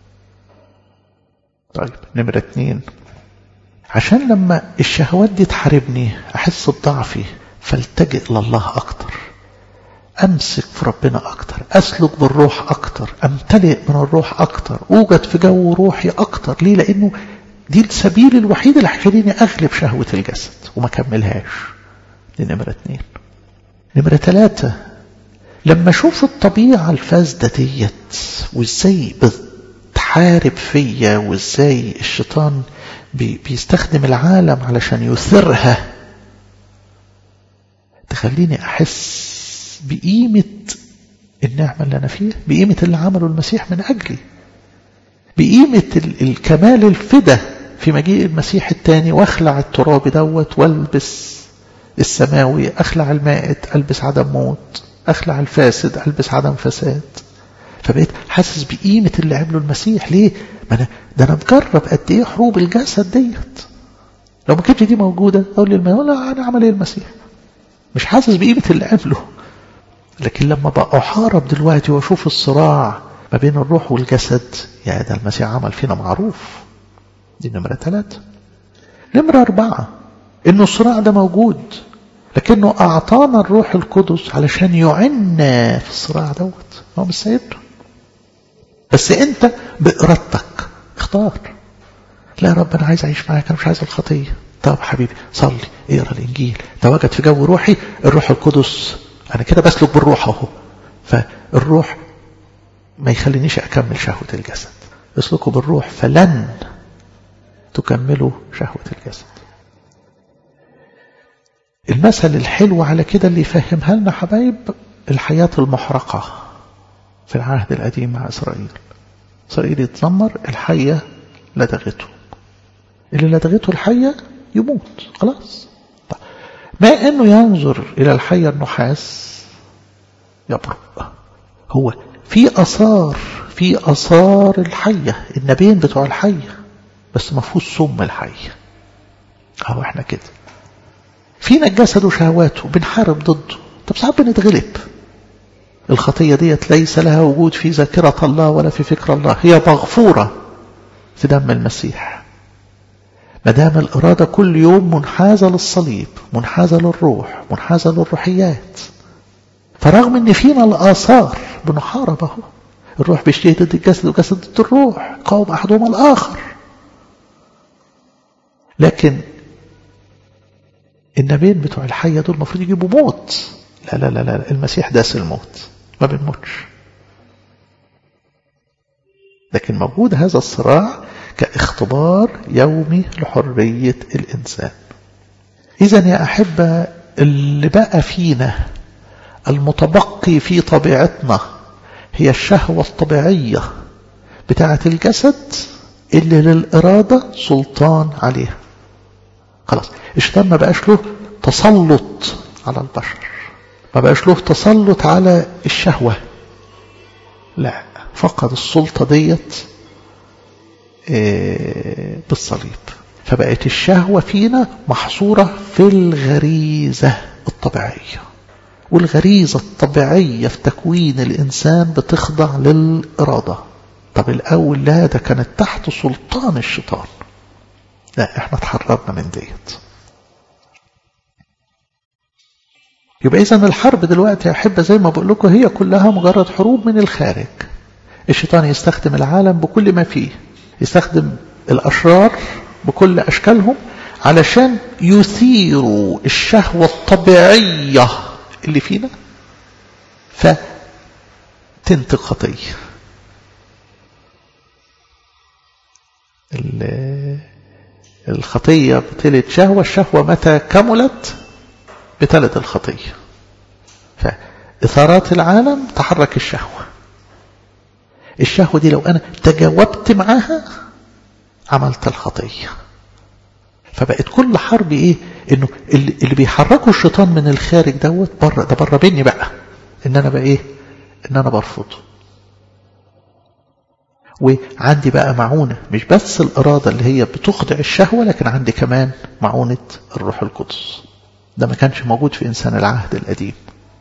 طيب نمرة اتنين عشان لما الشهوات دي تحاربني أحس بضعفي فالتجئ لله أكتر أمسك في ربنا أكتر أسلك بالروح أكتر أمتلئ من الروح أكتر أوجد في جو روحي أكتر ليه لأنه دي السبيل الوحيد اللي هيخليني أغلب شهوة الجسد وما كملهاش دي نمرة اتنين نمرة ثلاثة لما أشوف الطبيعة الفاسدة ديت وإزاي بتحارب فيا وإزاي الشيطان بي بيستخدم العالم علشان يثرها تخليني أحس بقيمة النعمة اللي أنا فيها بقيمة اللي عمله المسيح من أجلي بقيمة الكمال الفدا في مجيء المسيح الثاني واخلع التراب دوت والبس السماوي اخلع المائت البس عدم موت اخلع الفاسد البس عدم فساد فبقيت حاسس بقيمة اللي عمله المسيح ليه ما أنا ده أنا مجرب قد إيه حروب الجسد ديت لو ما كانتش دي موجودة أقول للمسيح لا أنا عمل إيه المسيح مش حاسس بقيمة اللي عمله لكن لما بقى أحارب دلوقتي وأشوف الصراع ما بين الروح والجسد يا ده المسيح عمل فينا معروف دي نمرة ثلاثة نمرة أربعة إنه الصراع ده موجود لكنه أعطانا الروح القدس علشان يعنا في الصراع دوت هو مش سايبنا بس أنت بإرادتك اختار لا يا رب أنا عايز أعيش معاك أنا مش عايز الخطية طب حبيبي صلي اقرا الإنجيل تواجد في جو روحي الروح القدس أنا كده بسلك بالروح أهو فالروح ما يخلينيش أكمل شهوة الجسد اسلكوا بالروح فلن تكملوا شهوة الجسد المثل الحلو على كده اللي يفهمها لنا حبايب الحياة المحرقة في العهد القديم مع إسرائيل إسرائيل يتذمر الحية لدغته اللي لدغته الحية يموت خلاص طيب. ما أنه ينظر إلى الحية النحاس يبرق هو في أثار في أثار الحية النبيين بتوع الحية بس ما فيهوش سم الحية أهو احنا كده فينا الجسد وشهواته بنحارب ضده طب ساعات بنتغلب الخطية ديت ليس لها وجود في ذاكرة الله ولا في فكر الله هي مغفورة في دم المسيح ما دام الإرادة كل يوم منحازة للصليب منحازة للروح منحازة للروحيات فرغم ان فينا الآثار بنحارب اهو الروح بيشتهي ضد الجسد والجسد ضد الروح قاوم أحدهما الآخر لكن النبيين بتوع الحية دول المفروض يجيبوا موت لا لا لا لا المسيح داس الموت ما بنموتش لكن موجود هذا الصراع كاختبار يومي لحرية الإنسان إذا يا أحبة اللي بقى فينا المتبقي في طبيعتنا هي الشهوة الطبيعية بتاعة الجسد اللي للإرادة سلطان عليها خلاص الشيطان ما بقاش له تسلط على البشر ما بقاش له تسلط على الشهوة لا فقد السلطة ديت بالصليب فبقت الشهوة فينا محصورة في الغريزة الطبيعية والغريزة الطبيعية في تكوين الإنسان بتخضع للإرادة طب الأول لا ده كانت تحت سلطان الشيطان لا احنا اتحررنا من ديت يبقى إذا الحرب دلوقتي يا أحبة زي ما بقول لكم هي كلها مجرد حروب من الخارج الشيطان يستخدم العالم بكل ما فيه يستخدم الأشرار بكل أشكالهم علشان يثيروا الشهوة الطبيعية اللي فينا فتنتج خطية الخطية بتلت شهوة الشهوة متى كملت بتلت الخطية فإثارات العالم تحرك الشهوة الشهوة دي لو أنا تجاوبت معاها عملت الخطية فبقت كل حرب ايه انه اللي, اللي بيحركوا الشيطان من الخارج دوت بره ده بره مني بقى ان انا بقى ايه ان انا برفضه وعندي بقى معونة مش بس الإرادة اللي هي بتخضع الشهوة لكن عندي كمان معونة الروح القدس ده ما كانش موجود في إنسان العهد القديم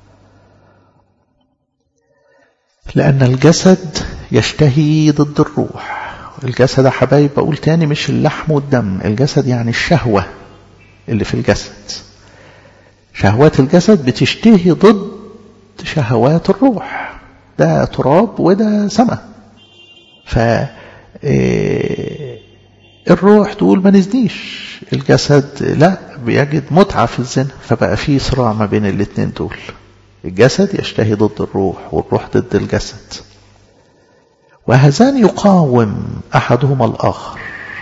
لأن الجسد يشتهي ضد الروح الجسد يا حبايب بقول تاني مش اللحم والدم الجسد يعني الشهوة اللي في الجسد شهوات الجسد بتشتهي ضد شهوات الروح ده تراب وده سماء ف الروح تقول ما نزنيش الجسد لا بيجد متعة في الزنا فبقى في صراع ما بين الاثنين دول الجسد يشتهي ضد الروح والروح ضد الجسد وهذان يقاوم أحدهما الآخر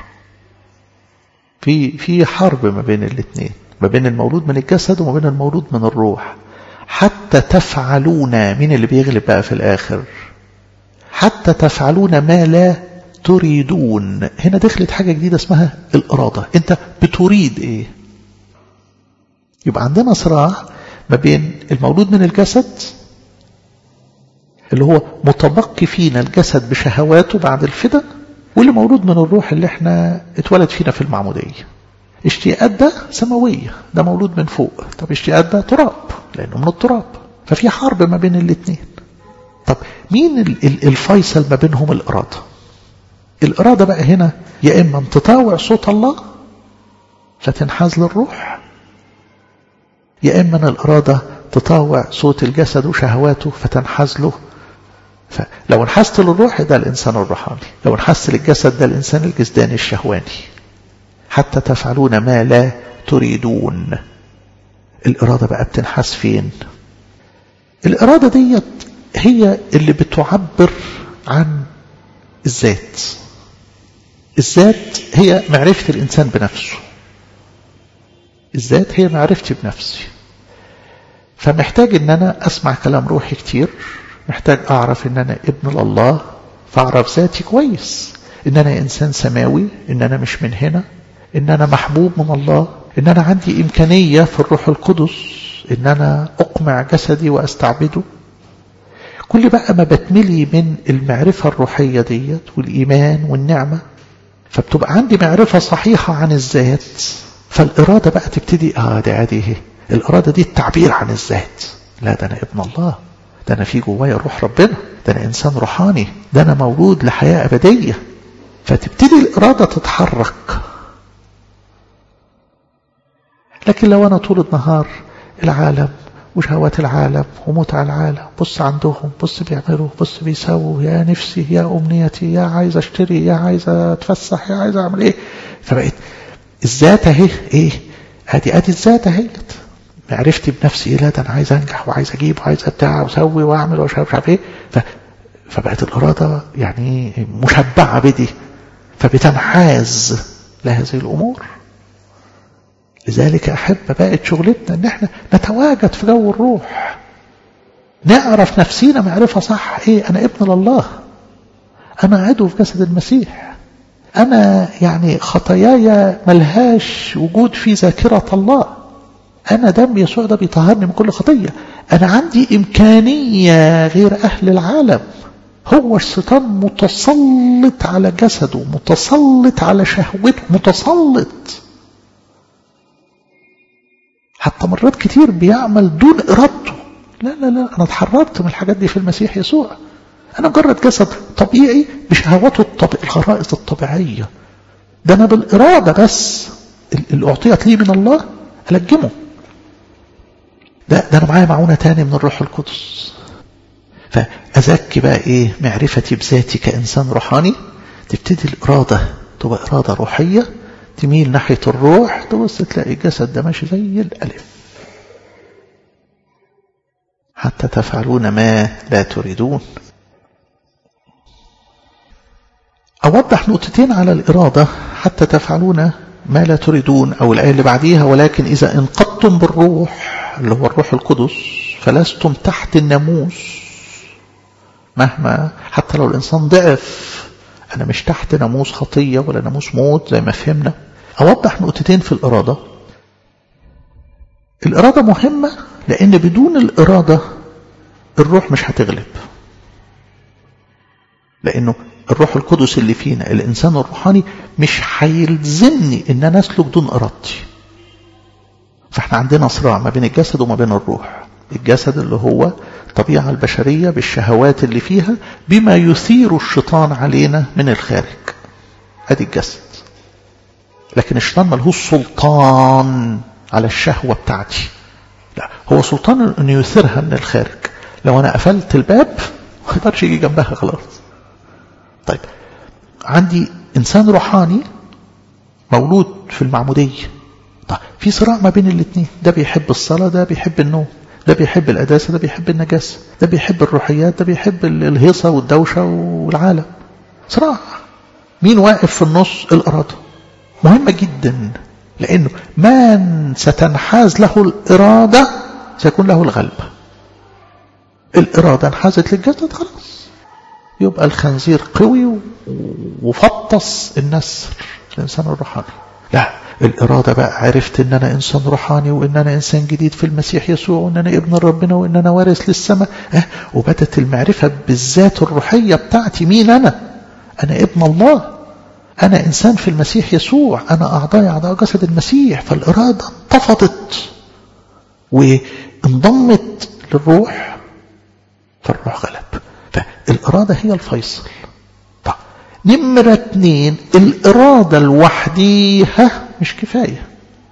في في حرب ما بين الاثنين ما بين المولود من الجسد وما بين المولود من الروح حتى تفعلون مين اللي بيغلب بقى في الآخر حتى تفعلون ما لا تريدون هنا دخلت حاجة جديدة اسمها الإرادة انت بتريد ايه يبقى عندنا صراع ما بين المولود من الجسد اللي هو متبقي فينا الجسد بشهواته بعد الفدا واللي مولود من الروح اللي احنا اتولد فينا في المعمودية اشتياقات ده سماوية ده مولود من فوق طب اشتياقات ده تراب لأنه من التراب ففي حرب ما بين الاثنين طب مين الفيصل ما بينهم الإرادة الإرادة بقى هنا يا إما تطاوع صوت الله فتنحاز للروح يا إما الإرادة تطاوع صوت الجسد وشهواته فتنحاز له فلو انحست للروح ده الإنسان الروحاني لو انحست للجسد ده الإنسان الجسداني الشهواني حتى تفعلون ما لا تريدون الإرادة بقى بتنحس فين الإرادة ديت هي اللي بتعبر عن الذات الذات هي معرفة الإنسان بنفسه الذات هي معرفتي بنفسي فمحتاج ان انا اسمع كلام روحي كتير محتاج اعرف ان انا ابن الله فاعرف ذاتي كويس ان انا انسان سماوي ان انا مش من هنا ان انا محبوب من الله ان انا عندي امكانية في الروح القدس ان انا اقمع جسدي واستعبده كل بقى ما بتملي من المعرفة الروحية ديت والإيمان والنعمة فبتبقى عندي معرفة صحيحة عن الذات فالإرادة بقى تبتدي آه ده عادي اهي الإرادة دي التعبير عن الذات لا ده أنا ابن الله ده أنا في جوايا روح ربنا ده أنا إنسان روحاني ده أنا مولود لحياة أبدية فتبتدي الإرادة تتحرك لكن لو أنا طول النهار العالم وشهوات العالم ومتع العالم بص عندهم بص بيعملوا بص بيسووا يا نفسي يا أمنيتي يا عايز أشتري يا عايز أتفسح يا عايز أعمل إيه فبقيت الذات أهي إيه ادي ادي الذات اهيت معرفتي بنفسي ايه لا ده انا عايز انجح وعايز اجيب وعايز ابتاع واسوي واعمل ومش عارف ايه ف... فبقت الاراده يعني مشبعه بدي فبتنحاز لهذه الامور لذلك احب بقت شغلتنا ان احنا نتواجد في جو الروح نعرف نفسينا معرفه صح ايه انا ابن لله انا عضو في جسد المسيح أنا يعني خطاياي ملهاش وجود في ذاكرة الله أنا دم يسوع ده بيطهرني من كل خطية أنا عندي إمكانية غير أهل العالم هو الشيطان متسلط على جسده متسلط على شهوته متسلط حتى مرات كتير بيعمل دون إرادته لا لا لا أنا اتحررت من الحاجات دي في المسيح يسوع أنا مجرد جسد طبيعي بشهواته الطب... الغرائز الطبيعية ده أنا بالإرادة بس اللي أعطيت لي من الله ألجمه ده, ده أنا معايا معونة تاني من الروح القدس فأزكي بقى إيه معرفتي بذاتي كإنسان روحاني تبتدي الإرادة تبقى إرادة روحية تميل ناحية الروح تبص تلاقي الجسد ده ماشي زي الألف حتى تفعلون ما لا تريدون أوضح نقطتين على الإرادة حتى تفعلون ما لا تريدون أو الآية اللي بعديها ولكن إذا انقضتم بالروح اللي هو الروح القدس فلستم تحت الناموس مهما حتى لو الإنسان ضعف أنا مش تحت ناموس خطية ولا ناموس موت زي ما فهمنا أوضح نقطتين في الإرادة الإرادة مهمة لأن بدون الإرادة الروح مش هتغلب لأنه الروح القدس اللي فينا الإنسان الروحاني مش هيلزمني إن أنا أسلك دون إرادتي فإحنا عندنا صراع ما بين الجسد وما بين الروح الجسد اللي هو الطبيعة البشرية بالشهوات اللي فيها بما يثير الشيطان علينا من الخارج ادي الجسد لكن الشيطان ملهوش سلطان على الشهوة بتاعتي لا هو سلطان انه يثيرها من الخارج لو انا قفلت الباب ما يقدرش يجي جنبها خلاص طيب عندي انسان روحاني مولود في المعمودية طيب في صراع ما بين الاثنين ده بيحب الصلاة ده بيحب النوم ده بيحب القداسة ده بيحب النجاسة ده بيحب الروحيات ده بيحب الهيصة والدوشة والعالم صراع مين واقف في النص الإرادة مهمة جدا لأنه من ستنحاز له الإرادة سيكون له الغلبة الإرادة انحازت للجسد خلاص يبقى الخنزير قوي وفطس النسر الإنسان الروحاني لا الإرادة بقى عرفت إن أنا إنسان روحاني وإن أنا إنسان جديد في المسيح يسوع وإن أنا ابن ربنا وإن أنا وارث للسماء أه وبدت المعرفة بالذات الروحية بتاعتي مين أنا أنا ابن الله أنا إنسان في المسيح يسوع أنا أعضاي أعضاء جسد المسيح فالإرادة انتفضت وانضمت للروح فالروح غلب فالإرادة هي الفيصل طب نمرة اتنين الإرادة لوحديها مش كفاية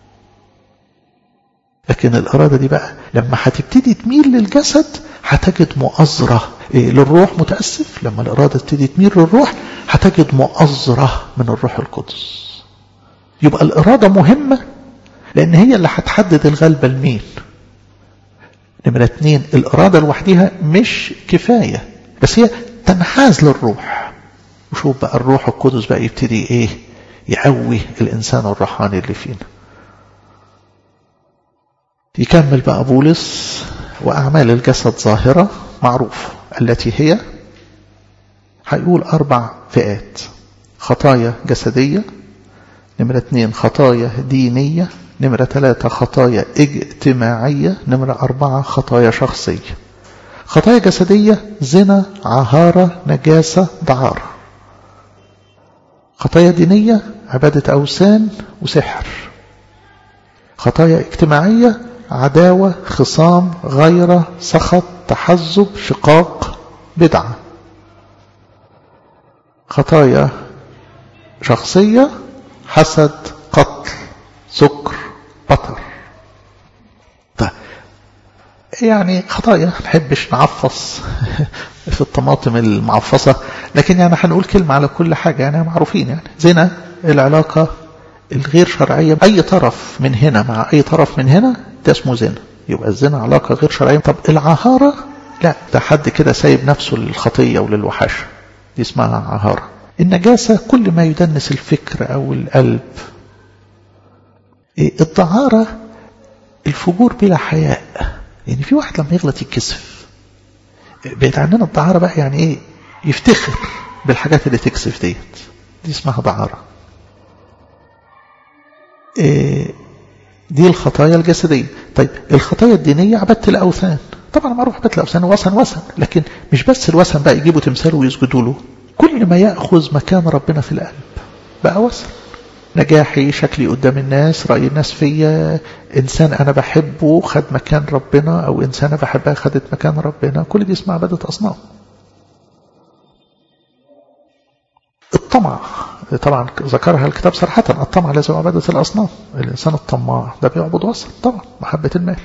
لكن الإرادة دي بقى لما هتبتدي تميل للجسد هتجد مؤازرة إيه للروح متأسف لما الإرادة تبتدي تميل للروح هتجد مؤازرة من الروح القدس يبقى الإرادة مهمة لأن هي اللي هتحدد الغلبة لمين نمرة اتنين الإرادة لوحدها مش كفاية بس هي تنحاز للروح وشوف بقى الروح القدس بقى يبتدي ايه يعوي الإنسان الروحاني اللي فينا يكمل بقى بولس وأعمال الجسد ظاهرة معروف التي هي هيقول أربع فئات خطايا جسدية نمرة اثنين خطايا دينية نمرة ثلاثة خطايا اجتماعية نمرة أربعة خطايا شخصية خطايا جسدية زنا عهارة نجاسة دعارة خطايا دينية عبادة أوثان وسحر خطايا اجتماعية عداوة خصام غيرة سخط تحزب شقاق بدعة خطايا شخصية حسد قتل سكر بطر طيب يعني خطايا ما نحبش نعفص في الطماطم المعفصة لكن يعني هنقول كلمة على كل حاجة يعني معروفين يعني زنا العلاقة الغير شرعية أي طرف من هنا مع أي طرف من هنا ده اسمه زنا يبقى الزنا علاقة غير شرعية طب العهارة لا ده حد كده سايب نفسه للخطية وللوحشة دي اسمها عهارة النجاسة كل ما يدنس الفكر أو القلب الطهارة الفجور بلا حياء يعني في واحد لما يغلط يتكسف بقت عندنا الطهارة بقى يعني ايه يفتخر بالحاجات اللي تكسف ديت دي اسمها طهارة إيه دي الخطايا الجسدية طيب الخطايا الدينية عبادة الأوثان طبعا معروف عبادة الأوثان وثن وثن لكن مش بس الوثن بقى يجيبوا تمثال ويسجدوا له كل ما يأخذ مكان ربنا في القلب بقى وثن نجاحي شكلي قدام الناس رأي الناس فيا إنسان أنا بحبه خد مكان ربنا أو إنسانة بحبها خدت مكان ربنا كل دي اسمها عبادة أصنام الطمع طبعا ذكرها الكتاب صراحة الطمع لازم عبادة الأصنام الإنسان الطماع ده بيعبد وصل طبعا محبة المال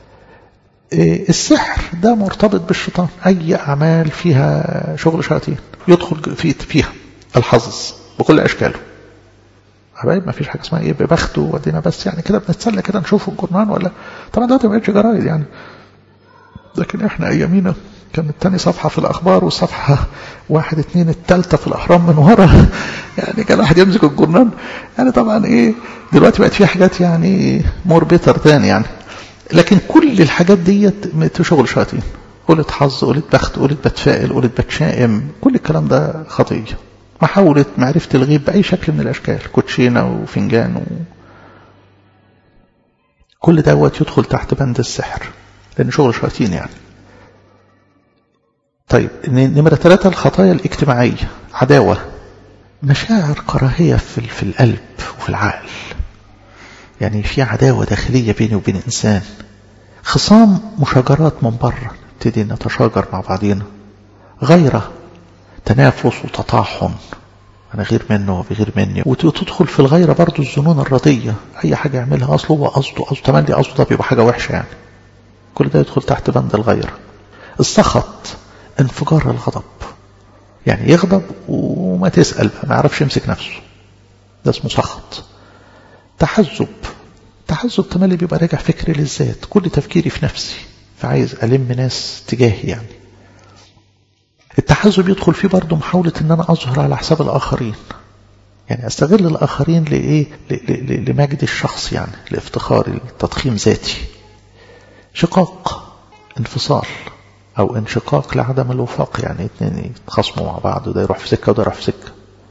السحر ده مرتبط بالشيطان أي أعمال فيها شغل شياطين يدخل فيها الحظ بكل اشكاله حبايب ما فيش حاجه اسمها ايه ببخت ودينا بس يعني كده بنتسلى كده نشوف الجرنان ولا طبعا دلوقتي ما بقتش جرايد يعني لكن احنا ايامينا كانت تاني صفحة في الأخبار والصفحة واحد اتنين التالتة في الأهرام من ورا يعني كان واحد يمسك الجرنان يعني طبعا إيه دلوقتي بقت في حاجات يعني مور بيتر تاني يعني لكن كل الحاجات ديت شغل شياطين قلت حظ قلت بخت قلت بتفائل قلت بتشائم كل الكلام ده خطية محاولة معرفة الغيب بأي شكل من الأشكال كوتشينة وفنجان و... كل دوت يدخل تحت بند السحر لأن شغل شياطين يعني طيب نمرة ثلاثة الخطايا الاجتماعية عداوة مشاعر كراهية في, في القلب وفي العقل يعني في عداوة داخلية بيني وبين إنسان خصام مشاجرات من بره نبتدي نتشاجر مع بعضينا غيرة تنافس وتطاحن أنا غير منه وبغير مني وتدخل في الغيرة برضو الظنون الرضية أي حاجة يعملها أصله وقصده قصده تملي قصده ده بيبقى حاجة وحشة يعني كل ده يدخل تحت بند الغيرة السخط انفجار الغضب يعني يغضب وما تسأل ما يعرفش يمسك نفسه ده اسمه سخط تحزب تحزب تملي بيبقى راجع فكري للذات كل تفكيري في نفسي فعايز ألم ناس تجاهي يعني التحزب يدخل فيه برضه محاولة ان انا اظهر على حساب الاخرين يعني استغل الاخرين لايه لمجد الشخص يعني لافتخاري لتضخيم ذاتي شقاق انفصال او انشقاق لعدم الوفاق يعني اتنين يتخاصموا مع بعض وده يروح في سكه وده يروح في سكه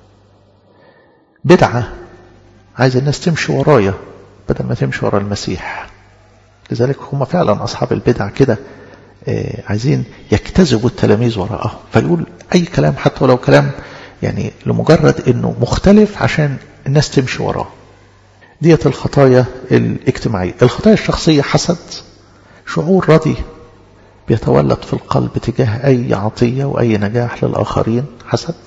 بدعه عايز الناس تمشي ورايا بدل ما تمشي ورا المسيح لذلك هم فعلا اصحاب البدع كده عايزين يجتذبوا التلاميذ وراءهم فيقول اي كلام حتى ولو كلام يعني لمجرد انه مختلف عشان الناس تمشي وراه ديت الخطايا الاجتماعية الخطايا الشخصية حسد شعور رضي بيتولد في القلب تجاه أي عطية وأي نجاح للآخرين حسد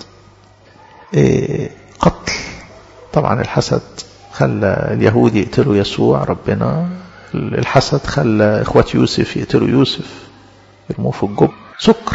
قتل طبعا الحسد خلى اليهود يقتلوا يسوع ربنا الحسد خلى إخوة يوسف يقتلوا يوسف يرموه في الجب سكر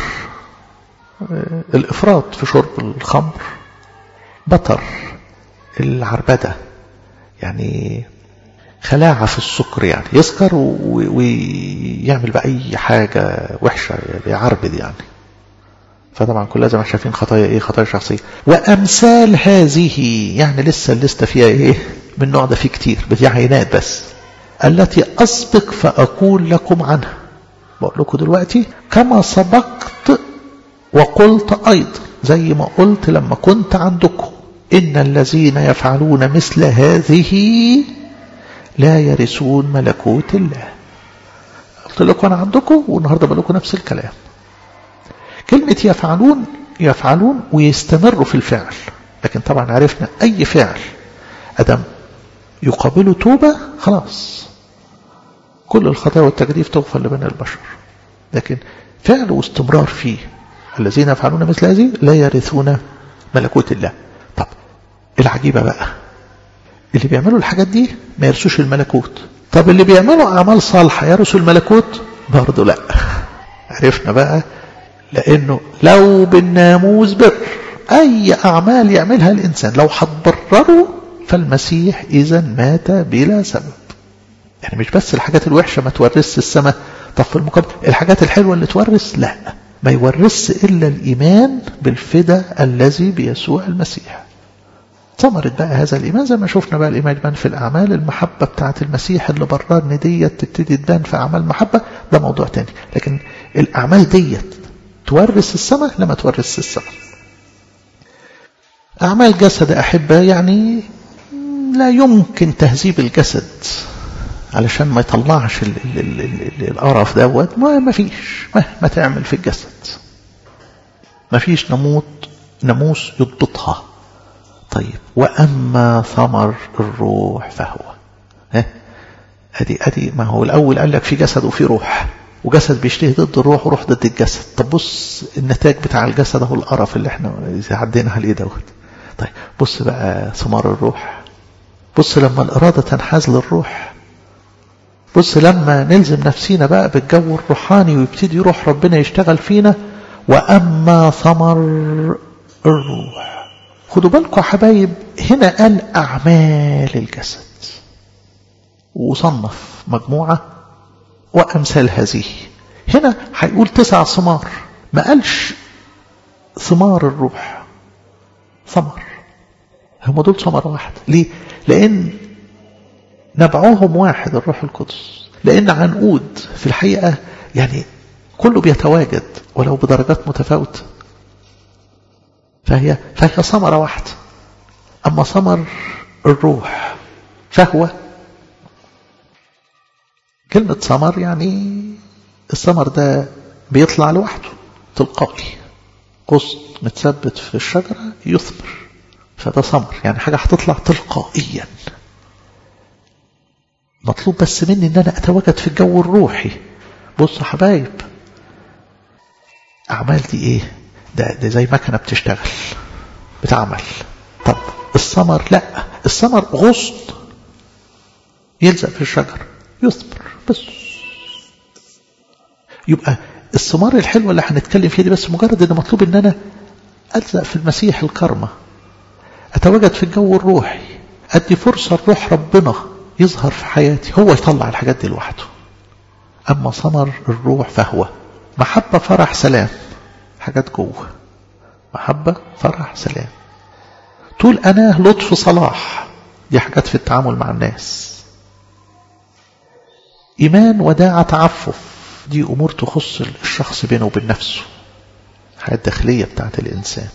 الإفراط في شرب الخمر بطر العربدة يعني خلاعة في السكر يعني يسكر ويعمل بقى أي حاجة وحشة يعربد يعني فطبعا كلها زي ما شايفين خطايا ايه خطايا شخصية وأمثال هذه يعني لسه الليستة فيها ايه من النوع ده فيه كتير بدي عينات بس التي أسبق فأقول لكم عنها بقول لكم دلوقتي كما سبقت وقلت أيضا زي ما قلت لما كنت عندكم إن الذين يفعلون مثل هذه لا يرثون ملكوت الله قلت لكم أنا عندكم والنهاردة بقول لكم نفس الكلام كلمة يفعلون يفعلون ويستمروا في الفعل لكن طبعا عرفنا أي فعل أدم يقابله توبة خلاص كل الخطايا والتجديف تغفر لبني البشر لكن فعل واستمرار فيه الذين يفعلون مثل هذه لا يرثون ملكوت الله طب العجيبة بقى اللي بيعملوا الحاجات دي ما يرثوش الملكوت طب اللي بيعملوا أعمال صالحة يرثوا الملكوت برضه لا عرفنا بقى لأنه لو بالناموس بر أي أعمال يعملها الإنسان لو هتبرره فالمسيح إذا مات بلا سبب يعني مش بس الحاجات الوحشة ما تورثش السماء طب في المقابل الحاجات الحلوة اللي تورث لا ما يورث إلا الإيمان بالفدا الذي بيسوع المسيح ثمرت بقى هذا الإيمان زي ما شفنا بقى الإيمان يبان في الأعمال المحبة بتاعة المسيح اللي بررني ديت تبتدي تبان في أعمال محبة ده موضوع تاني لكن الأعمال ديت تورث السماء لما تورث السماء أعمال جسد أحبة يعني لا يمكن تهذيب الجسد علشان ما يطلعش ال ال ال ال القرف دوت ما ما فيش مهما تعمل في الجسد ما فيش نموت ناموس يضبطها طيب وأما ثمر الروح فهو ها ادي ادي ما هو الاول قال لك في جسد وفي روح وجسد بيشتهي ضد الروح وروح ضد الجسد طب بص النتاج بتاع الجسد اهو القرف اللي احنا عدينا عليه دوت طيب بص بقى ثمار الروح بص لما الإرادة تنحاز للروح بص لما نلزم نفسينا بقى بالجو الروحاني ويبتدي روح ربنا يشتغل فينا وأما ثمر الروح خدوا بالكم يا حبايب هنا قال أعمال الجسد وصنف مجموعة وأمثال هذه هنا هيقول تسع ثمار ما قالش ثمار الروح ثمر هم دول ثمرة واحدة ليه؟ لأن نبعهم واحد الروح القدس لأن عنقود في الحقيقة يعني كله بيتواجد ولو بدرجات متفاوتة فهي فهي ثمرة واحدة أما ثمر الروح فهو كلمة ثمر يعني الثمر ده بيطلع لوحده تلقائي قسط متثبت في الشجرة يثمر فده ثمر يعني حاجة هتطلع تلقائيا مطلوب بس مني ان انا اتواجد في الجو الروحي بص يا حبايب اعمال دي ايه ده, ده زي مكنه بتشتغل بتعمل طب الثمر لا الثمر غصن يلزق في الشجر يثمر بس يبقى الثمار الحلوه اللي هنتكلم فيها دي بس مجرد ان مطلوب ان انا الزق في المسيح الكرمه اتواجد في الجو الروحي ادي فرصه لروح ربنا يظهر في حياتي هو يطلع الحاجات دي لوحده أما ثمر الروح فهو محبة فرح سلام حاجات جوه محبة فرح سلام طول أناه لطف صلاح دي حاجات في التعامل مع الناس إيمان وداعة تعفف دي أمور تخص الشخص بينه وبين نفسه الحياة الداخلية بتاعت الإنسان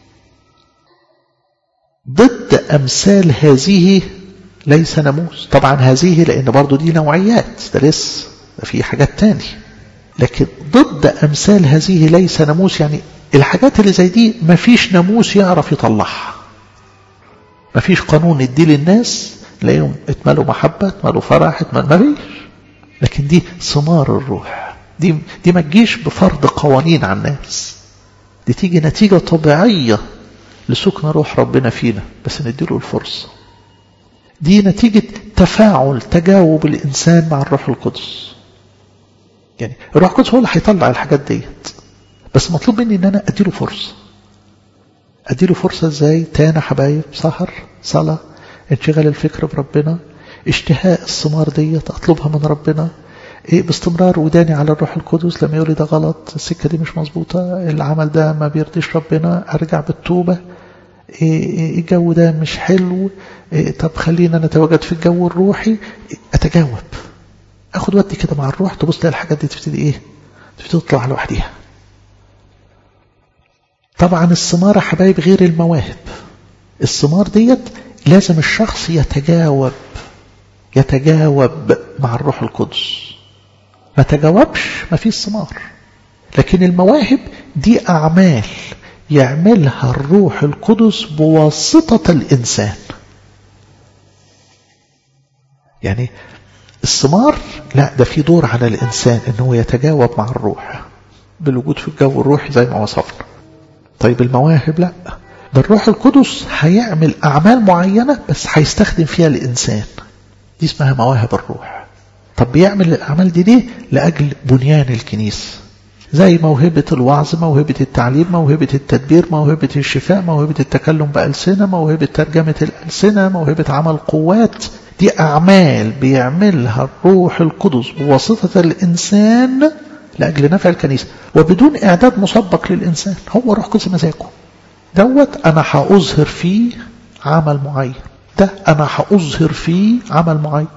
ضد أمثال هذه ليس ناموس طبعا هذه لأن برضو دي نوعيات ده لسه ده في حاجات تاني لكن ضد أمثال هذه ليس ناموس يعني الحاجات اللي زي دي مفيش ناموس يعرف يطلعها مفيش قانون يدي للناس تلاقيهم اتملوا محبة اتملوا فرح اتملوا مفيش لكن دي ثمار الروح دي دي ما تجيش بفرض قوانين على الناس دي تيجي نتيجة طبيعية لسكن روح ربنا فينا بس نديله الفرصة دي نتيجة تفاعل تجاوب الإنسان مع الروح القدس يعني الروح القدس هو اللي هيطلع الحاجات ديت بس مطلوب مني ان انا اديله فرصة اديله فرصة ازاي تاني حبايب سهر صلاة انشغال الفكر بربنا اشتهاء الثمار ديت اطلبها من ربنا ايه باستمرار وداني على الروح القدس لما يقول لي ده غلط السكة دي مش مظبوطة العمل ده ما بيرضيش ربنا ارجع بالتوبة إيه الجو ده مش حلو إيه طب خلينا نتواجد في الجو الروحي اتجاوب اخد ودي كده مع الروح تبص تلاقي الحاجات دي تبتدي ايه تبتدي تطلع لوحديها طبعا الثمار حبايب غير المواهب الثمار ديت لازم الشخص يتجاوب يتجاوب مع الروح القدس ما تجاوبش ما فيش ثمار لكن المواهب دي أعمال يعملها الروح القدس بواسطة الإنسان يعني الثمار لا ده في دور على الإنسان أنه يتجاوب مع الروح بالوجود في الجو الروحي زي ما وصفنا طيب المواهب لا ده الروح القدس هيعمل أعمال معينة بس هيستخدم فيها الإنسان دي اسمها مواهب الروح طب بيعمل الأعمال دي ليه لأجل بنيان الكنيسة زي موهبة الوعظ موهبة التعليم موهبة التدبير موهبة الشفاء موهبة التكلم بألسنة موهبة ترجمة الألسنة موهبة عمل قوات دي أعمال بيعملها الروح القدس بواسطة الإنسان لأجل نفع الكنيسة وبدون إعداد مسبق للإنسان هو روح قدس مزاجه دوت أنا هأظهر فيه عمل معين ده أنا هأظهر فيه عمل معين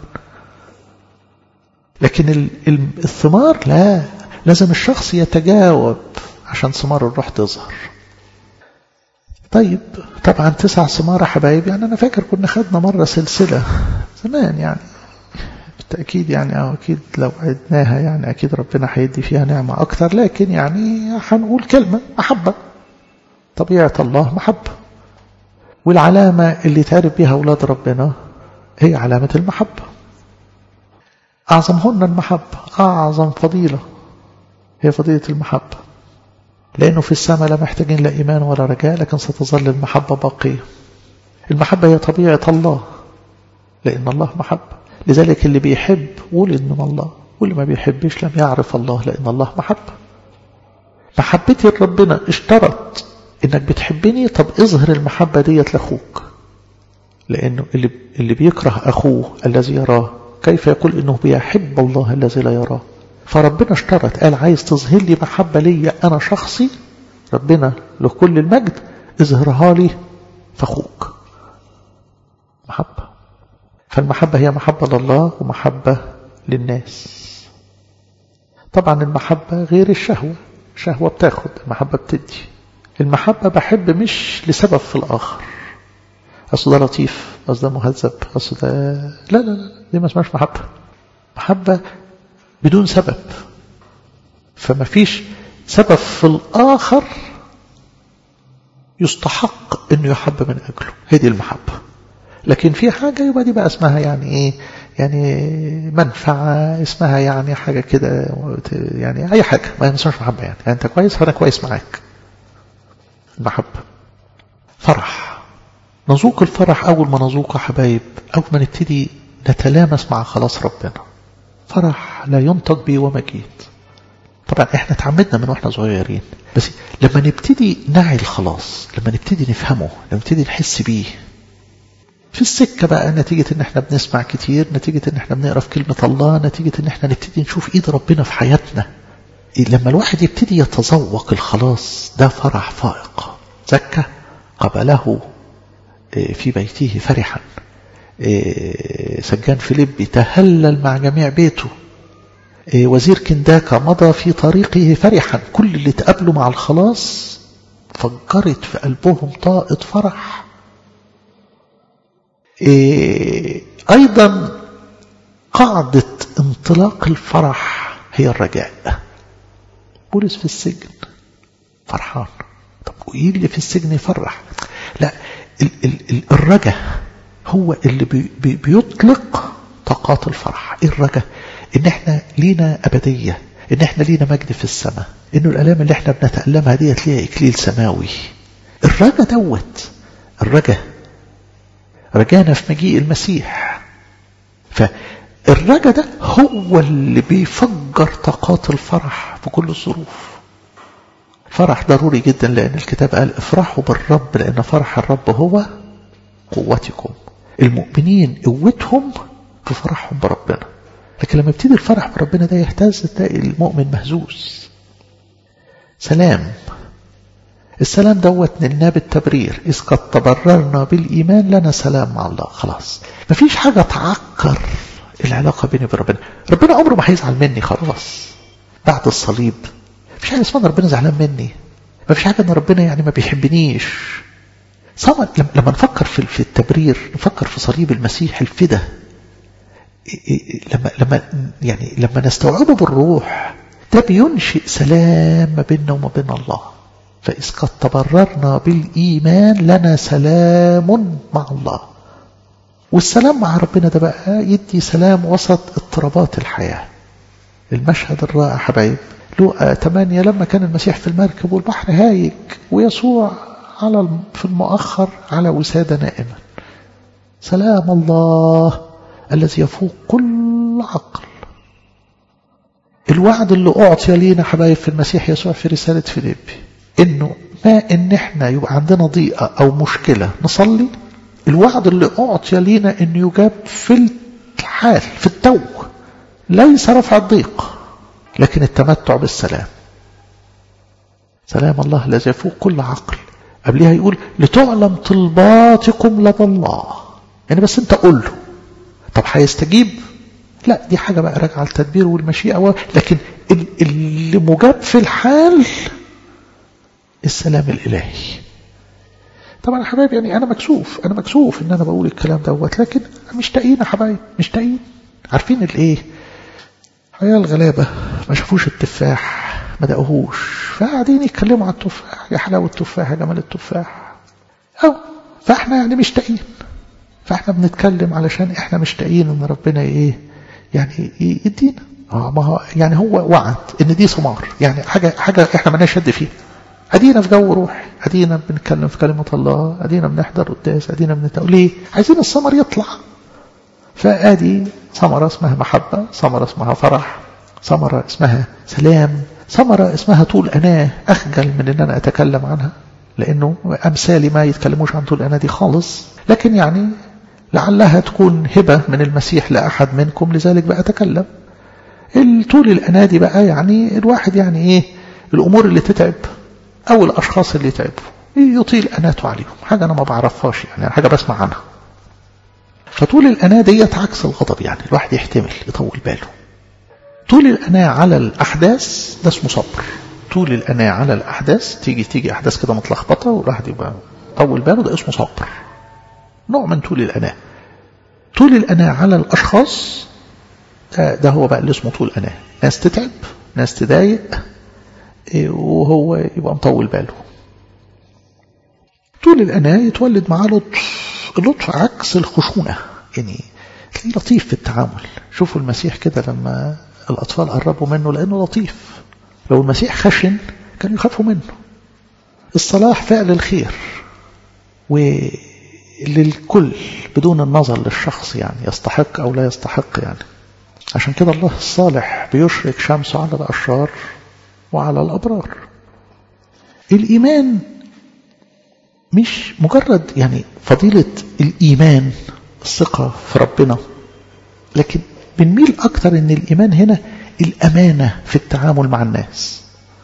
لكن الثمار لا لازم الشخص يتجاوب عشان ثمار الروح تظهر طيب طبعا تسع ثمار حبايب يعني أنا فاكر كنا خدنا مرة سلسلة زمان يعني بالتأكيد يعني أو أكيد لو عدناها يعني أكيد ربنا هيدي فيها نعمة أكتر لكن يعني هنقول كلمة محبة طبيعة الله محبة والعلامة اللي تعرف بها أولاد ربنا هي علامة المحبة أعظمهن المحبة أعظم فضيلة هي فضيلة المحبة لأنه في السماء لا محتاجين لا إيمان ولا رجاء لكن ستظل المحبة باقية المحبة هي طبيعة الله لأن الله محبة لذلك اللي بيحب ولد من الله واللي ما بيحبش لم يعرف الله لأن الله محبة محبتي لربنا اشترط انك بتحبني طب اظهر المحبة ديت لاخوك لانه اللي, اللي بيكره اخوه الذي يراه كيف يقول انه بيحب الله الذي لا يراه فربنا اشترط قال عايز تظهر لي محبة لي انا شخصي ربنا له كل المجد اظهرها لي فاخوك محبة فالمحبة هي محبة لله ومحبة للناس طبعا المحبة غير الشهوة الشهوة بتاخد المحبة بتدي المحبة بحب مش لسبب في الآخر أصل ده لطيف أصل ده مهذب أصل ده لا لا لا دي ما اسمهاش محبة محبة بدون سبب فما فيش سبب في الآخر يستحق أنه يحب من أجله هذه المحبة لكن في حاجة يبقى دي بقى اسمها يعني إيه يعني منفعة اسمها يعني حاجة كده يعني أي حاجة ما اسمهاش محبة يعني. يعني أنت كويس فأنا كويس معاك المحبة فرح نذوق الفرح أول ما نذوقه حبايب أول ما نبتدي نتلامس مع خلاص ربنا فرح لا ينطق به ومجيد طبعا احنا تعمدنا من واحنا صغيرين بس لما نبتدي نعي الخلاص لما نبتدي نفهمه لما نبتدي نحس بيه في السكة بقى نتيجة ان احنا بنسمع كتير نتيجة ان احنا بنقرا في كلمة الله نتيجة ان احنا نبتدي نشوف ايد ربنا في حياتنا لما الواحد يبتدي يتذوق الخلاص ده فرح فائق زكى قبله في بيته فرحا سجان فيليبي تهلل مع جميع بيته وزير كنداكا مضى في طريقه فرحا كل اللي تقابلوا مع الخلاص فجرت في قلبهم طاقة فرح أيضا قاعدة انطلاق الفرح هي الرجاء بولس في السجن فرحان طب وإيه اللي في السجن يفرح لا ال ال الرجاء هو اللي بي بي بيطلق طاقات الفرح ايه الرجاء ان احنا لينا ابدية ان احنا لينا مجد في السماء انه الالام اللي احنا بنتألمها ديت ليها اكليل سماوي الرجاء دوت الرجاء رجانا في مجيء المسيح فالرجاء ده هو اللي بيفجر طاقات الفرح في كل الظروف فرح ضروري جدا لأن الكتاب قال افرحوا بالرب لأن فرح الرب هو قوتكم المؤمنين قوتهم في فرحهم بربنا لكن لما يبتدي الفرح بربنا ده يهتز تلاقي المؤمن مهزوز سلام السلام دوت نلناه بالتبرير إذ قد تبررنا بالإيمان لنا سلام مع الله خلاص مفيش حاجة تعكر العلاقة بيني وبين ربنا ربنا عمره ما هيزعل مني خلاص بعد الصليب مفيش حاجة اسمها ربنا زعلان مني مفيش حاجة ان ربنا يعني ما بيحبنيش صمد لما نفكر في في التبرير نفكر في صليب المسيح الفدا لما لما يعني لما نستوعبه بالروح ده بينشئ سلام ما بيننا وما بين الله فإذ قد تبررنا بالإيمان لنا سلام مع الله والسلام مع ربنا ده بقى يدي سلام وسط اضطرابات الحياة المشهد الرائع حبايب لوقا 8 لما كان المسيح في المركب والبحر هايج ويسوع على في المؤخر على وسادة نائما سلام الله الذي يفوق كل عقل الوعد اللي أعطي لينا حبايب في المسيح يسوع في رسالة فيليبي إنه ما إن إحنا يبقى عندنا ضيقة أو مشكلة نصلي الوعد اللي أعطي لينا إنه يجاب في الحال في التو ليس رفع الضيق لكن التمتع بالسلام سلام الله الذي يفوق كل عقل قبلها يقول لتعلم طلباتكم لدى الله يعني بس انت قول له طب هيستجيب لا دي حاجة بقى راجعة التدبير والمشيئة لكن اللي مجاب في الحال السلام الإلهي طبعا يا حبايب يعني أنا مكسوف أنا مكسوف إن أنا بقول الكلام دوت لكن مشتاقين يا حبايب مشتاقين عارفين الإيه حياة الغلابة ما شافوش التفاح ما دقوهوش فقاعدين يتكلموا على التفاح يا حلاوة التفاح يا جمال التفاح أو فاحنا يعني مشتاقين فاحنا بنتكلم علشان احنا مشتاقين ان ربنا ايه يعني يدينا اه ما هو يعني هو وعد ان دي ثمار يعني حاجه حاجه احنا مالناش يد فيها ادينا في جو روح ادينا بنتكلم في كلمه الله ادينا بنحضر قداس ادينا بنتقول ليه عايزين الثمر يطلع فادي ثمره اسمها محبه ثمره اسمها فرح ثمره اسمها سلام ثمره اسمها طول اناه اخجل من ان انا اتكلم عنها لأنه أمثالي ما يتكلموش عن طول الأنا دي خالص لكن يعني لعلها تكون هبة من المسيح لأحد منكم لذلك بقى أتكلم الطول الأنادي بقى يعني الواحد يعني إيه الأمور اللي تتعب أو الأشخاص اللي تعبوا يطيل أناته عليهم حاجة أنا ما بعرفهاش يعني حاجة بسمع عنها فطول الأناة ديت عكس الغضب يعني الواحد يحتمل يطول باله طول الأناة على الأحداث ده اسمه صبر طول الأناة على الأحداث تيجي تيجي أحداث كده متلخبطة والواحد يبقى طول باله ده اسمه صبر نوع من طول الأناة طول الأناة على الأشخاص ده, ده هو بقى اللي اسمه طول أناة ناس تتعب ناس تضايق وهو يبقى مطول باله طول الأناة يتولد معاه لطف اللطف عكس الخشونة يعني تلاقيه لطيف في التعامل شوفوا المسيح كده لما الأطفال قربوا منه لأنه لطيف لو المسيح خشن كانوا يخافوا منه الصلاح فعل الخير وللكل بدون النظر للشخص يعني يستحق أو لا يستحق يعني عشان كده الله الصالح بيشرك شمسه على الأشرار وعلى الأبرار الإيمان مش مجرد يعني فضيلة الإيمان الثقة في ربنا لكن بنميل أكتر أن الإيمان هنا الأمانة في التعامل مع الناس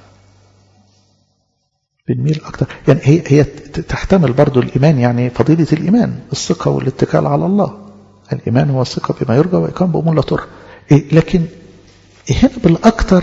بنميل أكتر يعني هي, هي تحتمل برضو الإيمان يعني فضيلة الإيمان الثقة والاتكال على الله الإيمان هو الثقة بما يرجى وإقام بأمور لا ترى لكن هنا بالأكتر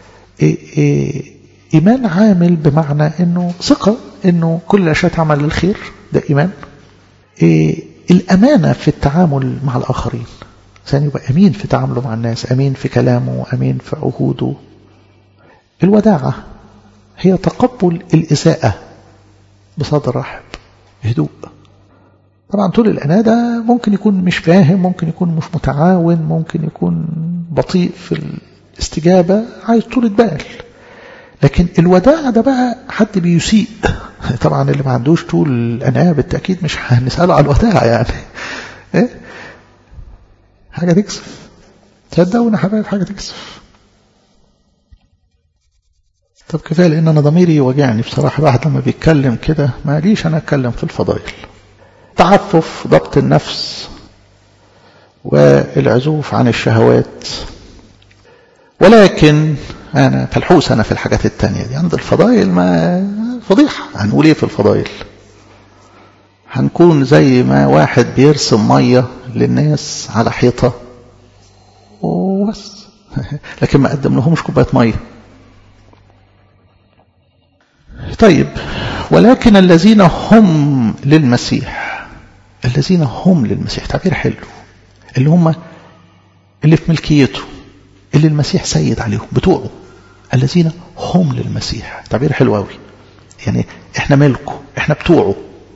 إيمان عامل بمعنى أنه ثقة أنه كل الأشياء تعمل للخير ده إيمان الأمانة في التعامل مع الآخرين ثاني يبقى أمين في تعامله مع الناس أمين في كلامه أمين في عهوده الوداعة هي تقبل الإساءة بصدر رحب هدوء طبعا طول الأناة ده ممكن يكون مش فاهم ممكن يكون مش متعاون ممكن يكون بطيء في الاستجابة عايز طولة بال لكن الوداع ده بقى حد بيسيء طبعا اللي ما عندوش طول الأناة بالتأكيد مش هنسأله على الوداع يعني إيه؟ حاجة تكسف تصدقوا يا حبايب حاجة تكسف طب كفاية لأن أنا ضميري يوجعني بصراحة الواحد لما بيتكلم كده ما ليش أنا أتكلم في الفضائل تعفف ضبط النفس والعزوف عن الشهوات ولكن أنا فالحوس أنا في الحاجات التانية دي عند الفضائل ما فضيحة هنقول إيه في الفضائل هنكون زي ما واحد بيرسم مية للناس على حيطة وبس لكن ما قدم لهمش كوباية مية طيب ولكن الذين هم للمسيح الذين هم للمسيح تعبير حلو اللي هم اللي في ملكيته اللي المسيح سيد عليهم بتوعه الذين هم للمسيح تعبير حلو قوي يعني احنا ملكه احنا بتوعه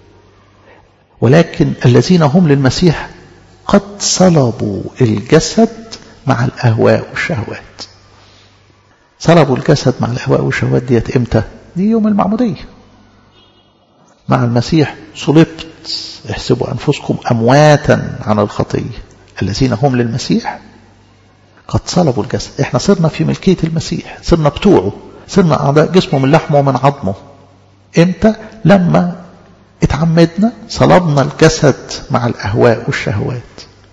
ولكن الذين هم للمسيح قد صلبوا الجسد مع الأهواء والشهوات صلبوا الجسد مع الأهواء والشهوات ديت امتى دي يوم المعمودية مع المسيح صلبت احسبوا أنفسكم أمواتا عن الخطية الذين هم للمسيح قد صلبوا الجسد احنا صرنا في ملكية المسيح صرنا بتوعه صرنا أعضاء جسمه من لحمه ومن عظمه امتى لما اتعمدنا صلبنا الجسد مع الأهواء والشهوات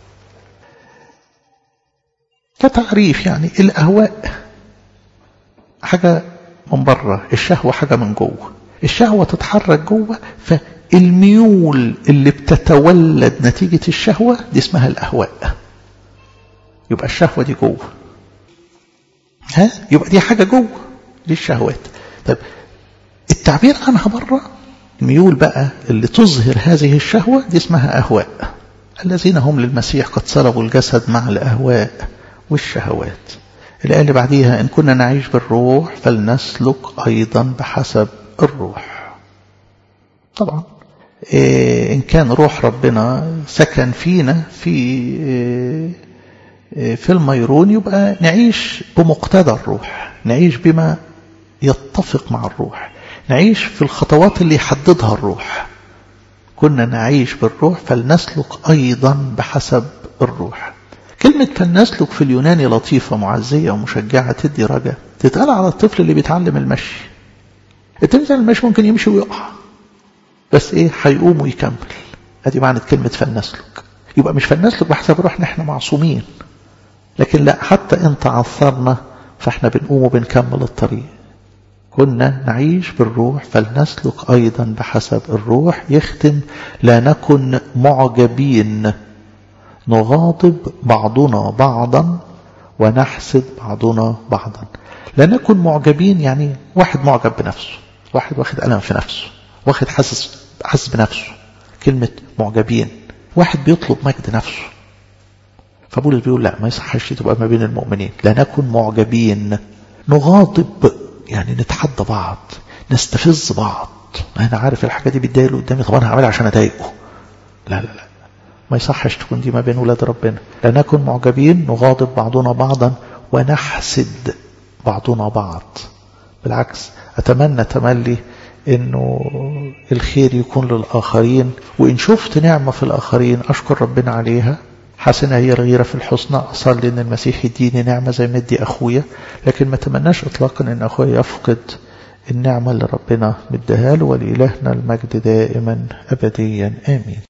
كتعريف يعني الأهواء حاجة من بره الشهوة حاجة من جوه الشهوة تتحرك جوه فالميول اللي بتتولد نتيجة الشهوة دي اسمها الأهواء يبقى الشهوة دي جوه ها يبقى دي حاجة جوه دي الشهوات طيب التعبير عنها بره الميول بقى اللي تظهر هذه الشهوة دي اسمها أهواء الذين هم للمسيح قد صلبوا الجسد مع الأهواء والشهوات الآية اللي بعديها إن كنا نعيش بالروح فلنسلك أيضا بحسب الروح طبعا إيه إن كان روح ربنا سكن فينا في إيه في الميرون يبقى نعيش بمقتضى الروح نعيش بما يتفق مع الروح نعيش في الخطوات اللي يحددها الروح كنا نعيش بالروح فلنسلك أيضا بحسب الروح كلمة فلنسلك في اليوناني لطيفة معزية ومشجعة تدي رجاء تتقال على الطفل اللي بيتعلم المشي الطفل المشي ممكن يمشي ويقع بس ايه هيقوم ويكمل ادي معنى كلمة فلنسلك يبقى مش فلنسلك بحسب روحنا احنا معصومين لكن لا حتى ان تعثرنا فاحنا بنقوم وبنكمل الطريق كنا نعيش بالروح فلنسلك أيضا بحسب الروح يختم لا نكن معجبين نغاضب بعضنا بعضا ونحسد بعضنا بعضا لا نكن معجبين يعني واحد معجب بنفسه واحد واخد ألم في نفسه واخد حاسس حاسس بنفسه كلمة معجبين واحد بيطلب مجد نفسه فبولس بيقول لا ما يصحش تبقى ما بين المؤمنين لا نكن معجبين نغاضب يعني نتحدى بعض نستفز بعض انا عارف الحاجه دي بتضايق اللي قدامي طب انا هعملها عشان اضايقه لا لا لا ما يصحش تكون دي ما بين ولاد ربنا لا نكن معجبين نغاضب بعضنا بعضا ونحسد بعضنا بعض بالعكس اتمنى تملي انه الخير يكون للاخرين وان شفت نعمه في الاخرين اشكر ربنا عليها حسنة هي الغيرة في الحسنى أصلي أن المسيح يديني نعمة زي ما يدي أخويا لكن ما تمناش إطلاقا أن أخويا يفقد النعمة اللي ربنا مديها له ولإلهنا المجد دائما أبديا آمين